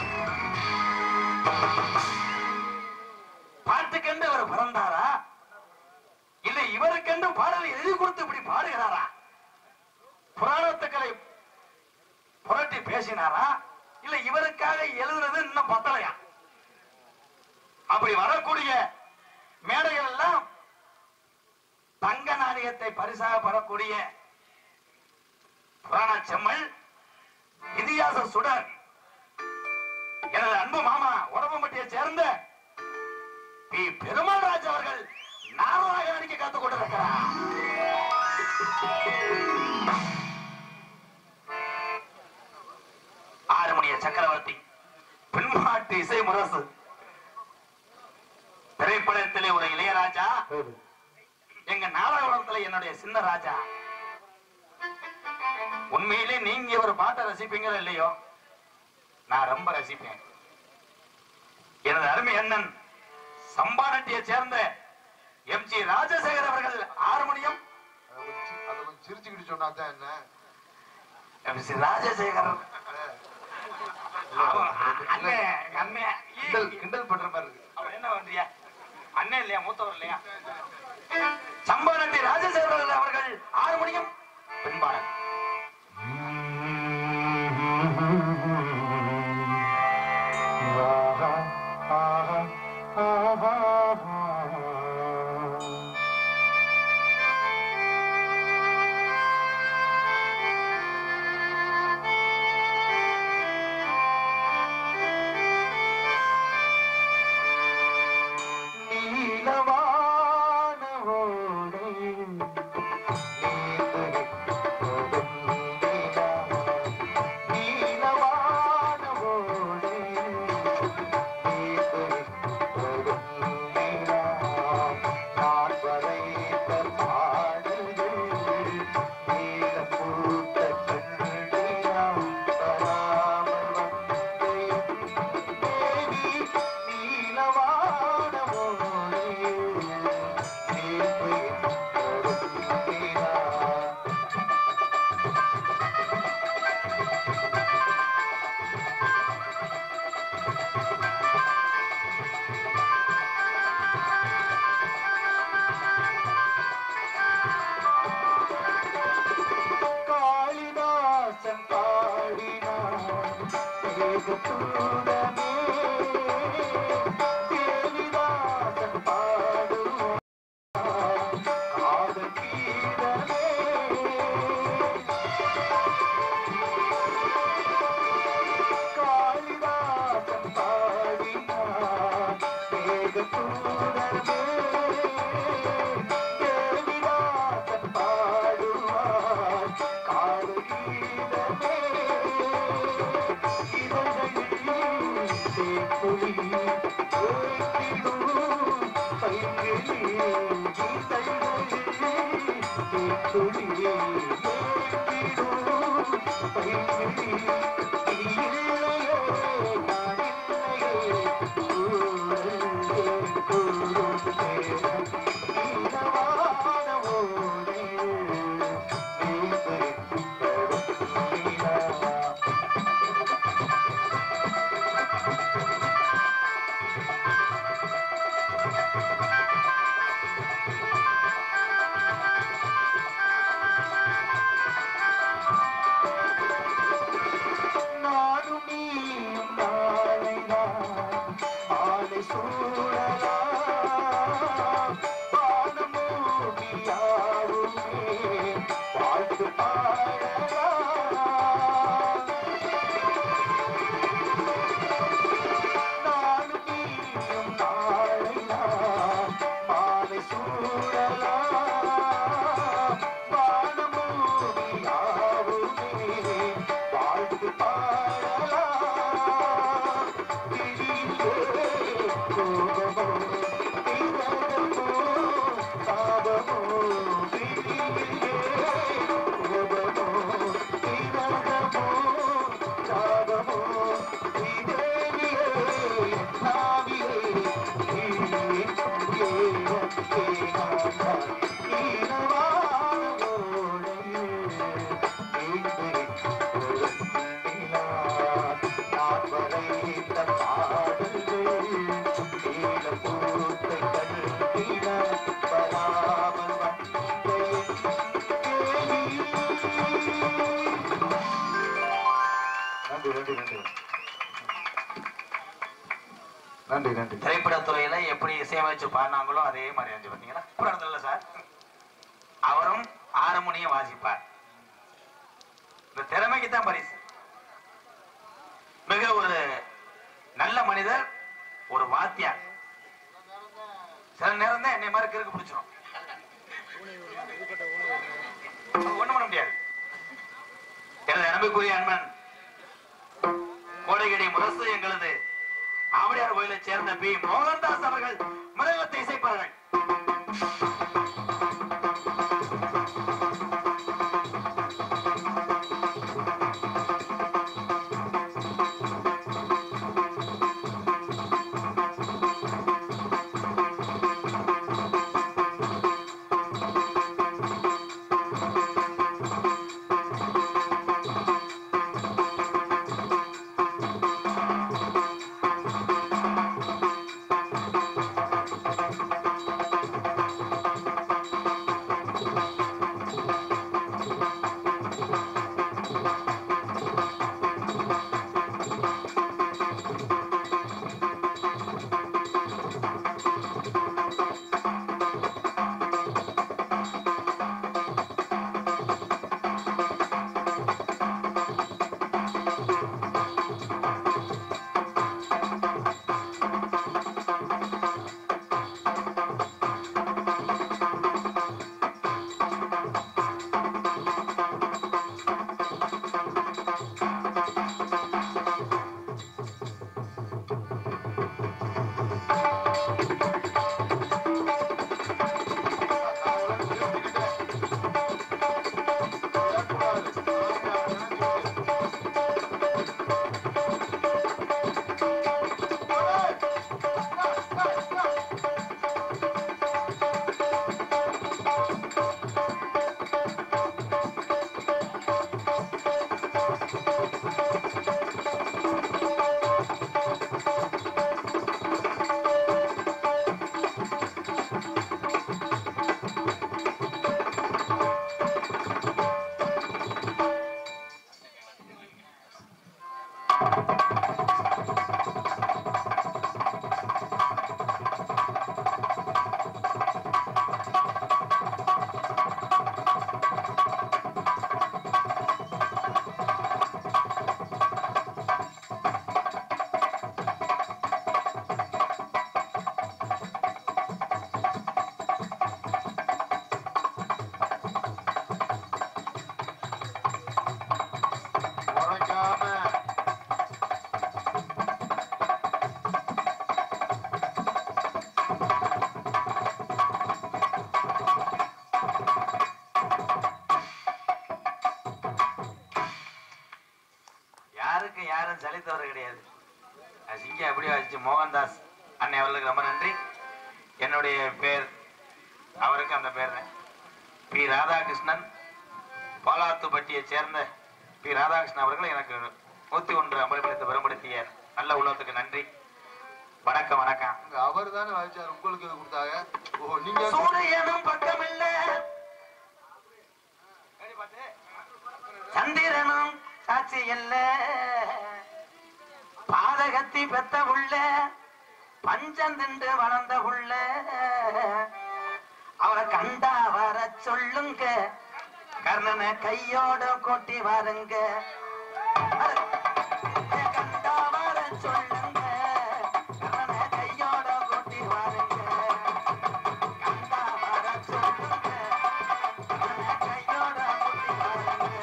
பாட்டுக்கென்று அவர் பிறந்தாரா இல்லை இவருக்கென்று பாடலை எழுதி கொடுத்து இப்படி பாடுகிறாரா புராணத்துக்களை புரட்டி பேசினாரா இல்ல இவருக்காக எழுதுனது இன்னும் பத்தலையா அப்படி வரக்கூடிய மேடைகள் எல்லாம் தங்க நாணயத்தை பரிசாக பெறக்கூடிய புராண செம்மல் இதிகாச சுடர் எனது அன்பு மாமா உடம்பம்பட்டியை சேர்ந்த பி பெருமாள் ராஜ் அவர்கள் நாராயண நடிக்க காத்துக் கொண்டிருக்கிறார் ஆறுமணிய சக்கரவர்த்தி பின்மாட்டு இசை முரசு திரைப்படத்திலே ஒரு இளையராஜா எங்க நாடகத்துல என்னுடைய சின்ன ராஜா உண்மையிலே நீங்க ஒரு பாட்டை ரசிப்பீங்களோ இல்லையோ நான் ரொம்ப ரசிப்பேன் எனது அருமை அண்ணன் சம்பானட்டியை சேர்ந்த எம் ஜி ராஜசேகர் அவர்கள் ஹார்மோனியம் அதை கொஞ்சம் அதை கொஞ்சம் சிரிச்சுக்கிட்டு சொன்னா தான் என்ன எம் ஜி ராஜசேகர் அவன் அண்ணன் அண்ணன் கிண்டல் கிண்டல் பண்ற மாதிரி இருக்கு அவன் என்ன பண்றியா அண்ணன் இல்லையா மூத்தவர் இல்லையா சம்பானட்டி ராஜசேகர் அவர்கள் ஹார்மோனியம் பின்பாடல் நீலவான ஓடை நீலவான ஓடை நான் வரைத்த பாடல்கள் நீலப்பூத்த செண்டியாம் வராமல் வந்தேன் தேவி நீலவான ஓடை நீர்மை கருந்தினா காளிதாசன் பாடினான் தேவதூதனே தேவிதாசன் பாடுவான் காதல் கீதமே காளிதாசன் பாடினான் தேவதூதனே தேவிதாசன் பாடுவான் காதல் கீதமே இதழ்களில் தேக்குழி ஓய்ந்திடும் பைங்கிழி இதழ்களில் தேக்குழி ஓய்ந்திடும் பைங்கிழி இல்லையே நான் இல்லையே கூறல் கூறும் நேரம் நீலவான ஓடை நீலை நீலா நன்றி நன்றி நன்றி நன்றி திரைப்படத்துறையில எப்படி இசையமைச்சு பாடினாங்களோ அதே மாதிரி இருந்துச்சு பாத்தீங்களா படத்துல இல்ல சார் அவரும் ஆறுமணியும் வாசிப்பார் இந்த திறமைக்கு தான் பரிசு மிக ஒரு நல்ல மனிதர் ஒரு வாத்தியார் சில நேரம் தான் என்னை மாதிரி கிறுக்கு பிடிச்சிரும் ஒண்ணும் பண்ண முடியாது எனது நம்பிக்குரிய அன்பன் கோடைகடி முரசு எங்களது ஆவடியார் கோயிலைச் சேர்ந்த பி மோகன்தாஸ் அவர்கள் மிருகத்தை இசைப்பார்கள் உரைக்காம யாருக்கு யாரும் சலித்தவர் கிடையாது அது சிங்கம் எப்படி வச்சு மோகன்தாஸ் அண்ணன் அவர்களுக்கு ரொம்ப நன்றி என்னுடைய பேர் அவருக்கு அந்த பேர் தான் பி ராதாகிருஷ்ணன் பாலாத்துப்பட்டியை சேர்ந்த பி ராதாகிருஷ்ணன் அவர்கள் எனக்கு நூத்தி ஒன்று அமல்படுத்த பெரும்படுத்திய நல்ல உள்ளத்துக்கு நன்றி வணக்கம் வணக்கம் அவர் தானே வாய்ச்சார் உங்களுக்கு எது கொடுத்தாங்க ஓ நீங்க சூரியனும் பக்கமில்ல சந்திரனும் சாட்சி இல்ல பாதகத்தி பெத்த உள்ள பஞ்சம் திண்டு வளர்ந்த உள்ள அவரை கண்டா வர சொல்லுங்க கர்ணனை கையோட கொட்டி வாருங்க கண்டா வர சொல்லுங்க கர்ணனை கையோட கொட்டி வாருங்க கண்டா வர சொல்லுங்க கர்ணனை கையோட கொட்டி வாருங்க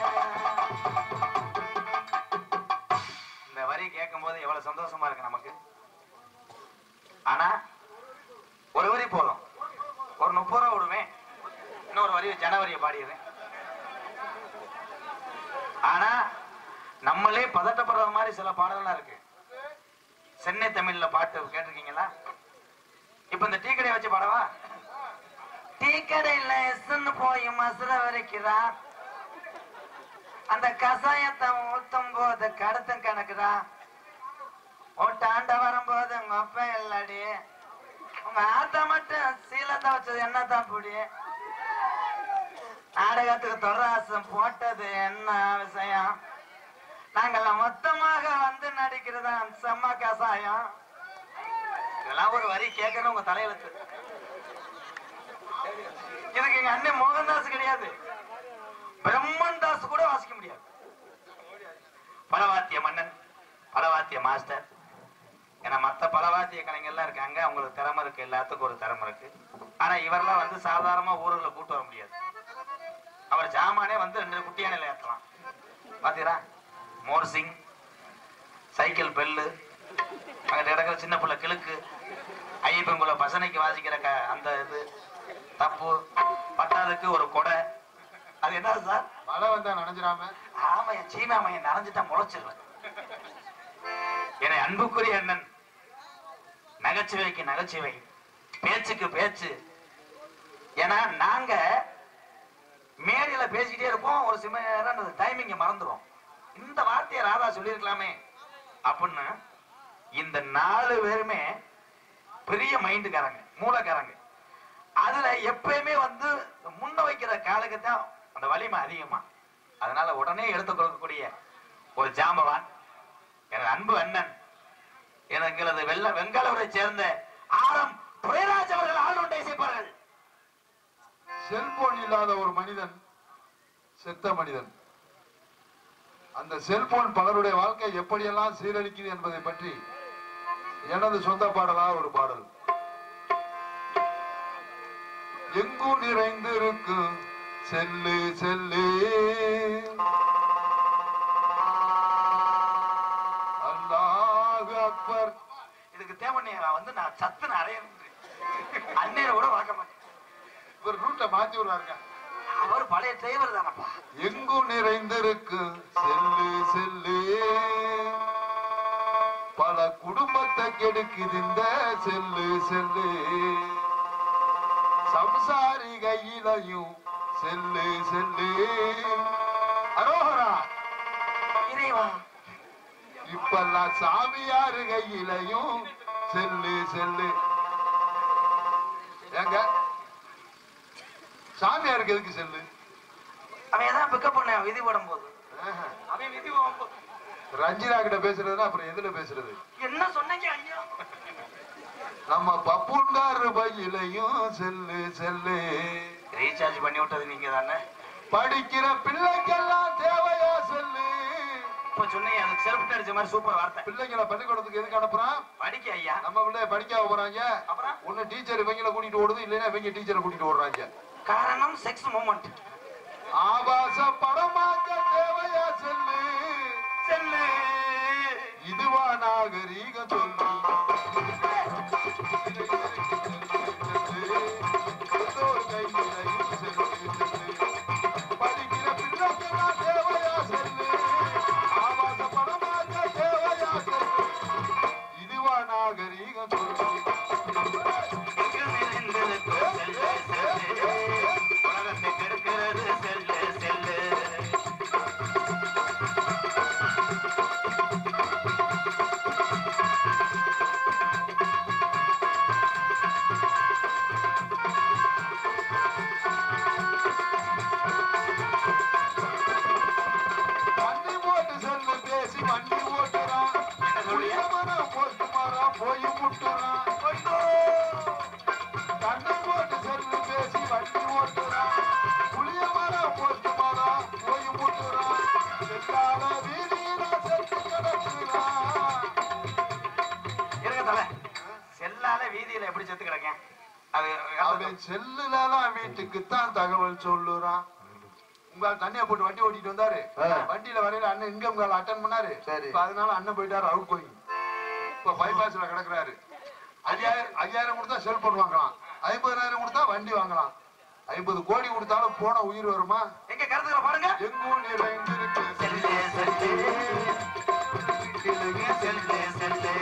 இந்த வரி கேட்கும்போது எவ்வளவு சந்தோஷமா இருக்கு நமக்கு ஆனா ஒரு வரி போதும் ஒரு முப்பது ரூபா விடுவேன் இன்னொரு வரி ஜனவரியை பாடிடுறேன் ஆனா நம்மளே பதட்டப்படுற மாதிரி சில பாடல்கள்லாம் இருக்கு சென்னை தமிழ்ல பாட்டு கேட்டிருக்கீங்களா இப்ப இந்த டீ கடையை வச்சு பாடவா டீ கடையில எஸ்ன்னு போய் மசுர வரைக்கிறா அந்த கசாயத்தை ஊத்தும் போது கடத்தும் கணக்குதான் ஓட்டாண்ட வரும்போது உங்க அப்பா இல்லடி உங்க ஆத்தா மட்டும் சீலத்தை வச்சது என்னதான் புடி நாடகத்துக்கு தொராசம் போட்டது என்ன விஷயம் நாங்கெல்லாம் மொத்தமாக வந்து நடிக்கிறதா செம்ம கசாயம் இதெல்லாம் ஒரு வரி கேட்கணும் உங்க தலையெழுத்து இதுக்கு எங்க அண்ணன் மோகன்தாஸ் கிடையாது பிரம்மன் தாஸ் கூட வாசிக்க முடியாது பலவாத்திய மன்னன் பலவாத்திய மாஸ்டர் ஏன்னா மத்த பலவாத்திய கலைஞர்லாம் இருக்காங்க அவங்களுக்கு திறமை இருக்கு எல்லாத்துக்கும் ஒரு திறமை இருக்கு ஆனா இவரெல்லாம் வந்து சாதாரணமா ஊர்ல கூட்டு வர முடியாது அவர் ஜாமானே வந்து ரெண்டு குட்டியானையில ஏத்தலாம் பாத்தீங்களா மோர் சிங் சைக்கிள் பெல்லு அங்கிட்ட கிடக்கிற சின்ன பிள்ளை கிழக்கு ஐயப்பங்குள்ள பசனைக்கு வாசிக்கிற க அந்த இது தப்பு பத்தாவதுக்கு ஒரு கொடை அது என்ன சார் மழை வந்தா நனைஞ்சிராம ஆமா என் சீனா மையன் நனைஞ்சிட்டா முளைச்சிருவேன் என அன்புக்குரிய அண்ணன் நகைச்சுவைக்கு நகைச்சுவை பேச்சுக்கு பேச்சு ஏன்னா நாங்க மேடையில பேசிக்கிட்டே இருப்போம் ஒரு சில நேரம் அந்த டைமிங்க மறந்துடும் இந்த வார்த்தையை ராதா சொல்லியிருக்கலாமே அப்படின்னு இந்த நாலு பேருமே பெரிய மைண்டுக்காரங்க மூளைக்காரங்க அதுல எப்பயுமே வந்து முன்ன வைக்கிற காலுக்கு தான் அந்த வலிமை அதிகமா அதனால உடனே எடுத்துக் கொடுக்கக்கூடிய ஒரு ஜாம்பவான் எனது அன்பு அண்ணன் எங்களது வெள்ள வெங்காலூரை சேர்ந்த ஆரம் துரைராஜ் அவர்கள் ஆளுண்டை செய்வார்கள் செல்போன் இல்லாத ஒரு மனிதன் செத்த மனிதன் அந்த செல்போன் பலருடைய வாழ்க்கை எப்படியெல்லாம் சீரழிக்குது என்பதை பற்றி எனது சொந்த பாடலா ஒரு பாடல் எங்கும் நிறைந்திருக்கும் செல்லு செல்லு அல்லாஹ் அக்பர் இதுக்கு தேவனையா வந்து நான் சத்துன்னு அறையணும் அண்ணனை கூட பார்க்க மாட்டேன் இவர் ரூட்டை மாத்தி விடுறாருங்க அவர் பழைய டிரைவர் தானப்பா எங்கும் நிறைந்திருக்கு செல்லு செல்லு பல குடும்பத்தை கெடுக்குது இந்த செல்லு செல்லு சம்சாரி கையிலையும் செல்லு செல்லு அரோகரா இறைவா இப்பெல்லாம் சாமியாரு கையிலையும் செல்லு செல்லு ஏங்க சாமியாருக்கு எதுக்கு செல்லு அவன் ஏதாவது பிக்கப் பண்ண விதி போடும் போது ஆஹா. அவன் விதி போடும்போது ரஞ்சிதா கிட்ட பேசுறதுன்னா அப்புறம் எதுல பேசுறது என்ன சொன்னீங்க ஐயா நம்ம பப்புண்டார் பையிலையும் செல்லு செல்லு ரீசார்ஜ் பண்ணி விட்டது நீங்க தானே படிக்கிற பிள்ளைக்கெல்லாம் தேவையா செல்லு இப்ப சொன்னீங்க அதுக்கு செல்ஃப் அடிச்ச மாதிரி சூப்பர் வார்த்தை பிள்ளைங்களை பள்ளிக்கூடத்துக்கு எதுக்கு அனுப்புறான் படிக்க ஐயா நம்ம பிள்ளைய படிக்க போறாங்க அப்புறம் ஒண்ணு டீச்சர் இவங்கள கூட்டிட்டு ஓடுது இல்லைன்னா இவங்க டீச்சரை கூட்டிட்டு ஓடுறாங்க காரணம் செக்ஸ் மூமெண்ட் ஆபாச படமாக்க தேவையா செல்லு செல்லு இதுவா நாகரீக சொல்லு எல்லோர் கையிலையும் செல்லு, செல்லு. படிக்கிற பிள்ளைக்கெல்லாம் தேவையா செல்லு ஆபாச படமாக்க தேவையா செல்லு இதுவா நாகரீக சொல்லு உலகத்தை கெடுக்கிறது செல்லு செல்லு வண்டி போட்டு செல்லு பேசி வண்டி ஓட்டுறான் புளியமரம் போட்டு மரம் போய் முட்டுறான் கண்ணு போட்டு செல்லு பேசி வண்டி ஓட்டுறான் புளியமரம் போட்டு மரம் போய் முட்டுறான் செல்லாத வீதியில செத்து கிடக்குறான் இருங்க தல செல்லால வீதியில எப்படி செத்து கிடக்கேன் அது அவன் செல்லுலதான் வீட்டுக்கு தான் தகவல் சொல்லுறான் உங்க தண்ணிய போட்டு வண்டி ஓட்டிட்டு வந்தாரு வண்டியில வரையில அண்ணன் இன்கம் கால் அட்டன் பண்ணாரு சரி. இப்ப அதனால அண்ணன் போயிட்டாரு அவுட் கோயிங் இப்ப பைபாஸ்ல கிடக்குறாரு ஐயாயிரம் ஐயாயிரம் கொடுத்தா செல்போன் வாங்கலாம் ஐம்பதாயிரம் கொடுத்தா வண்டி வாங்கலாம் ஐம்பது கோடி கொடுத்தாலும் போன உயிர் வருமா எங்க கருத்துக்களை பாருங்க எங்கும் நிறைந்திருக்கு செல்லு செல்லு செல்லு செல்லு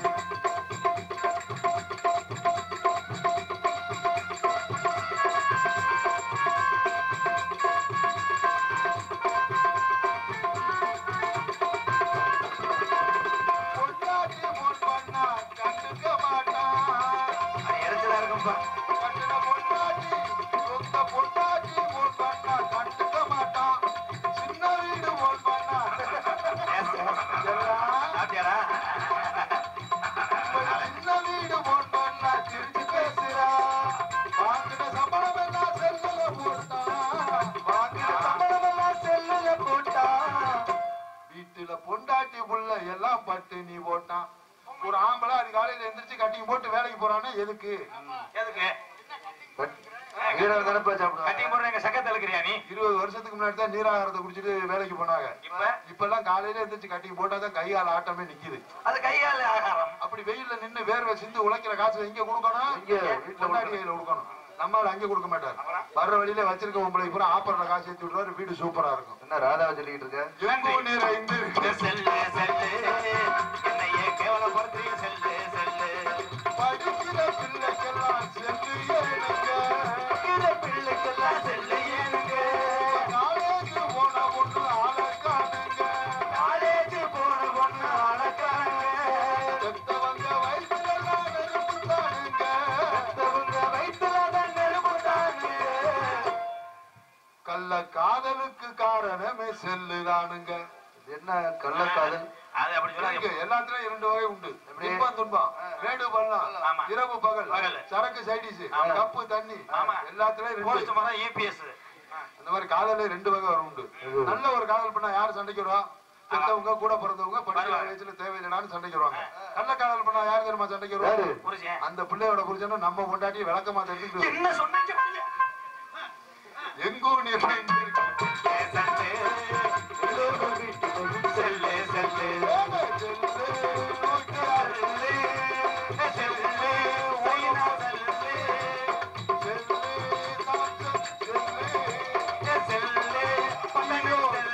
பொண்டாட்டி போன் பண்ணா கண்டுக்க மாட்டான் அது எரிச்சலா இருக்கும்பா கட்டுன பொண்டாட்டி, சொந்த பொண்டாட்டி போன் பண்ணா கண்டுக்க மாட்டான். சின்ன வீடு போன் பண்ணா பேச பொண்டாட்டி புள்ள எல்லாம் பட்டு நீ போட்டான் ஒரு ஆம்பளை அது காலையில எந்திரிச்சு கட்டிங் போட்டு வேலைக்கு போறானே எதுக்கு எதுக்கு வீரர் தானப்பா சாப்பிடுவாங்க கட்டிங் போடுற எங்க சக்கத்துல இருக்கிறியா நீ இருபது வருஷத்துக்கு முன்னாடி தான் நீராகாரத்தை குடிச்சிட்டு வேலைக்கு போனாங்க இப்ப இப்ப எல்லாம் காலையில எந்திரிச்சு கட்டிங் போட்டாதான் கை கால் ஆட்டமே நிக்குது அது கையால ஆகாரம் அப்படி வெயில்ல நின்னு வேர்வை சிந்து உழைக்கிற காசு எங்க கொடுக்கணும் இங்க வீட்டுல பொண்டாட்டி கையில கொடுக்கணும் நம்மளால அங்க கொடுக்க மாட்டார் வர்ற வழியில வச்சிருக்க உங்களை பூரா ஆப்பர்ல காசு ஏத்தி விடுவாரு வீடு சூப்பரா இருக்கும் என்ன ராதாவை சொல்லிக்கிட்டு இருக்க எங்கோ நிறைந்து செல்லு செல்லு என்னையே கேவலப்படுத்தி செல்லு செல்லு படிக்கிற பிள்ளைக்கெல்லாம் சென்று ஏனுங்க இந்த பிள்ளைக்கெல்லாம் செல்லு ஏனுங்க காலேஜ் போன பொண்ணு ஆளை காணுங்க காலேஜ் போன பொண்ணு அழகாங்க பெத்தவங்க வயசுலலாம் வெறுப்பு தானுங்க அவங்க வயிற்றுலதான் நெருப்புதாங்க கள்ள காதலுக்கு காரணமே செல்லுதானுங்க இது என்ன கள்ளக்காதல் அது அப்படி இருக்கு. சொல்லாதீங்க எல்லாத்துலயும் இரண்டு வகை உண்டு எப்படி? இன்பம் துன்பம் வேடு பள்ளம் ஆமா. இரவு பகல் பகல். சரக்கு சைடிஸ் ஆமா. கப்பு தண்ணி ஆமா. எல்லாத்துலயும் போலீஸ் ரெண்டு மரம் இபிஎஸ் இந்த மாதிரி காதல ரெண்டு வகை வரும் உண்டு நல்ல ஒரு காதல் பண்ணா யாரு சண்டைக்கு வருவா பெத்தவங்க கூட பிறந்தவங்க படிக்கிற வருவாங்க. வயசுல தேவையில்லைனாலும் சண்டைக்கு வருவாங்க நல்ல காதல் பண்ணா யாரு தெரியுமா சண்டைக்கு யாரு? வருவாங்க புரிஞ்சேன் அந்த பிள்ளையோட புரிச்சனா நம்ம பொண்டாட்டி விளக்கமா தெரிஞ்சுட்டு என்ன சொன்னீங்க எங்கோ நிறைந்து செல்லு செல்லு செல்லு ஒயினா செல்லு செல்லு பல்லு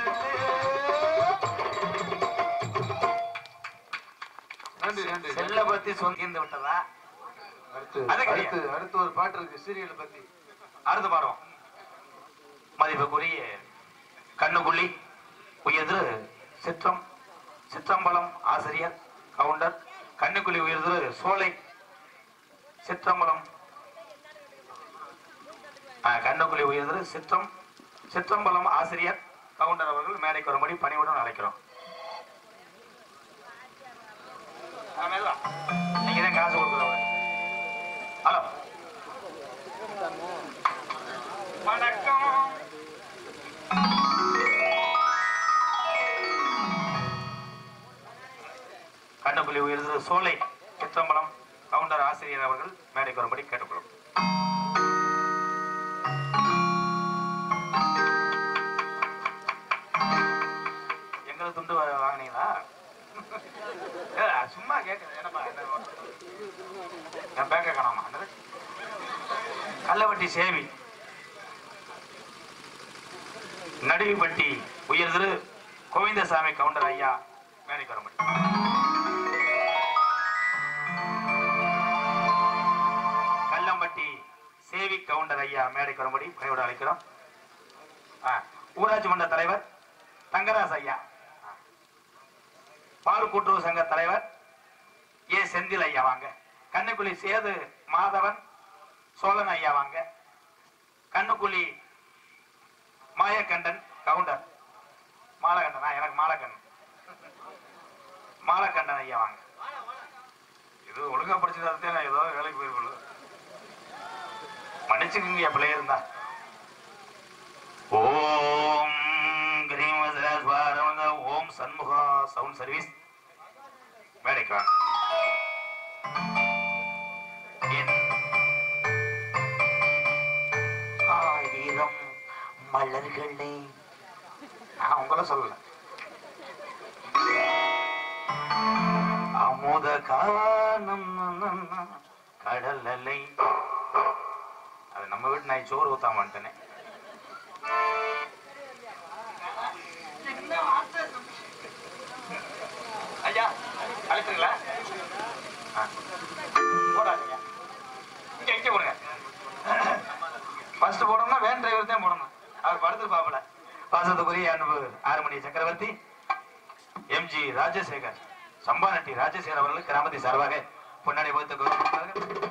நன்றி நன்றி செல்ல பத்தி சொங்கிந்து விட்டதா அடுத்து அது கிடையாது. அடுத்து அடுத்து ஒரு பாட்டு இருக்கு சீரியலை பத்தி அடுத்து பாடுவோம் மதிப்புக்குரிய கண்ணுக்குள்ளி உயர்திரு சிற்றம் சிற்றம்பலம் ஆசிரியர் கவுண்டர் கண்ணுக்குள்ளி உயர்திரு சோலை சிற்றம்பலம் ஆ, கண்ணுக்குள்ளி உயர்திரு சிற்றம் சிற்றம்பலம் ஆசிரியர் கவுண்டர் அவர்கள் மேடைக்கு வரும்படி பணிவுடன் அழைக்கிறோம் ஆ, மெதுவா. நீங்க தான் காசு கொடுக்குறவங்க ஹலோ வணக்கம் கண்ணுக்குழி உயர்ந்த சோலை சிற்றம்பலம் கவுண்டர் ஆசிரியர் அவர்கள் மேடைக்கு வரும்படி கேட்டுக்கொள்ளும் எங்களை துண்டு வா- வாங்குனீங்களா ஏ, சும்மா கேட்குறேன் என்னப்பா என்ன என் பேங்க காணாமா என்னது? கள்ளவட்டி சேவி நடுவிப்பட்டி உயர்திரு கோவிந்தசாமி கவுண்டர் ஐயா மேடைக்கு வர முடியும் கல்லம்பட்டி சேவி கவுண்டர் ஐயா மேடைக்கு வரும்படி பணியோடு அழைக்கிறோம் ஆ, ஊராட்சி மன்ற தலைவர் தங்கராஜ் ஐயா ஆ. பால் கூட்டுறவு சங்க தலைவர் ஏ செந்தில் ஐயா வாங்க கண்ணுக்குழி சேது மாதவன் சோழன் ஐயா வாங்க கண்ணுக்குழி மாயக்கண்டன் கவுண்டர் மாலகண்டனா எனக்கு மாலக்கண்ணன் மாலக்கண்டன் ஐயா வாங்க இது ஒழுங்கா படிச்சது நான் ஏதோ வேலைக்கு போயிருக்கோம் மன்னிச்சுக்கங்க பிள்ளைய இருந்தா ஓம் கிரீம் வஜ்ராஸ்வாரவங்க ஓம் சண்முகா சவுண்ட் சர்வீஸ் வேலைக்கு வாங்க என் ஆயிரம் மலர்களே நான் உங்களை சொல்லல அமுத காலம் கடல் அலை அது நம்ம வீட்டு நான் சோறு ஊத்தாம வந்துட்டேனே ஐயா அழைக்கிறீங்களா ஆ. போடாதீங்க இங்க இங்க போடுங்க ஃபர்ஸ்ட் போடணும்னா வேன் டிரைவர் தான் போடணும் அவர் படுத்து பாப்பல பாசத்துக்குரிய அன்பு ஆறுமணி சக்கரவர்த்தி எம்ஜி ராஜசேகர் சம்பாநட்டி ராஜசேகர் அவர்கள் கிராமத்தை சார்பாக பொன்னாடி வகுத்து கௌரவிக்கிறார்கள்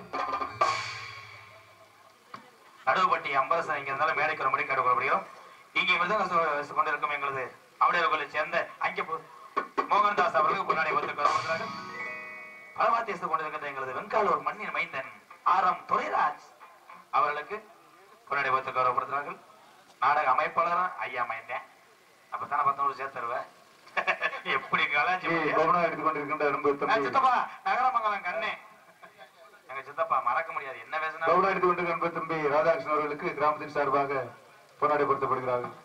நடுவுப்பட்டி அம்பரசன் இங்க இருந்தாலும் மேடைக்கு வரும்படி கேட்டுக்கொள்ளப்படுகிறோம் இங்கே மிருதங்க சு- கொண்டிருக்கும் எங்களது அவடையர்களை சேர்ந்த அங்கே பு- மோகன்தாஸ் அவர்களுக்கு பொன்னாடி வகுத்து கௌரவிக்கிறார்கள் பலவாத்தியஸ்து கொண்டிருக்கின்ற எங்களது வெங்காலூர் மண்ணின் மைந்தன் ஆர் எம் துரைராஜ் அவர்களுக்கு பொன்னாடி வகுத்து கௌரவப்படுத்துகிறார்கள் நாடக அமைப்பாளரும் ஐயா மைந்தேன் அப்பதானே பத்தனூறு சேர்த்து தருவேன் எப்படி கலாச்சி கவனம் எடுத்துக்கொண்டிருக்கின்ற அன்பு தம்பி சித்தப்பா நகரமங்கலம் கண்ணே எங்க சித்தப்பா மறக்க முடியாது என்ன பேசினா கவனம் எடுத்துக்கொண்டிருக்கிற அன்பு தம்பி ராதாகிருஷ்ணன் அவர்களுக்கு கிராமத்தின் சார்பாக பொன்னாடிப்படுத்தப்படுகிறார்கள்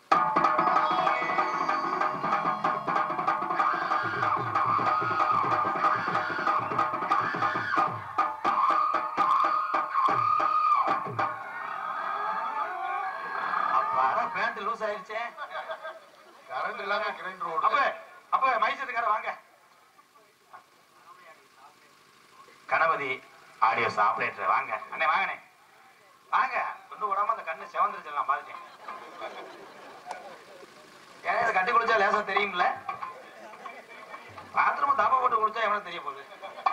அப்பாடா பேண்ட் லூஸ் ஆயிருச்சே கரண்ட் இல்லாம கிரைண்டர் அப்ப ஓடுது அப்ப மைசூருக்கார வாங்க கணபதி ஆடியோ ஆபரேட்டர் வாங்க அண்ணே வாங்கண்ணே வாங்க கொண்டு விடாம அந்த கண்ணு செவந்துருச்சு நான் பார்த்துட்டேன் ஏன்னா இதை கட்டி குடிச்சா லேசா தெரியும்ல பாத்ரூம் தாப்பா போட்டு குடிச்சா எவனும் தெரிய போகுது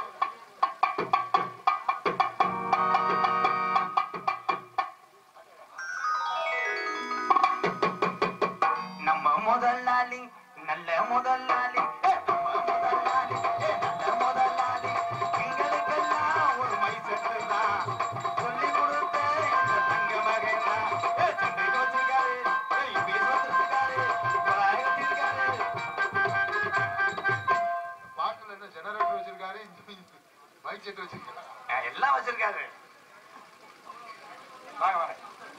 நம்ம முதலாளி நல்ல முதலாளி ஏ, நம்ம முதலாளி ஏ, நல்ல முதலாளி எங்களுக்கெல்லாம் ஒரு மைசெட்டு தான் சொல்லி கொடுத்த இந்த தங்க மகன் தான் ஏ, சண்டைக்கு வச்சிருக்காரு ஏ, இப்படி வச்சிருக்காரு இப்படி வச்சிருக்காரு பாட்டுல என்ன ஜெனரேட்டர் வச்சிருக்காரு மைக் செட் வச்சிருக்காரு ஆ, எல்லாம் வச்சிருக்காரு வாங்க வாங்க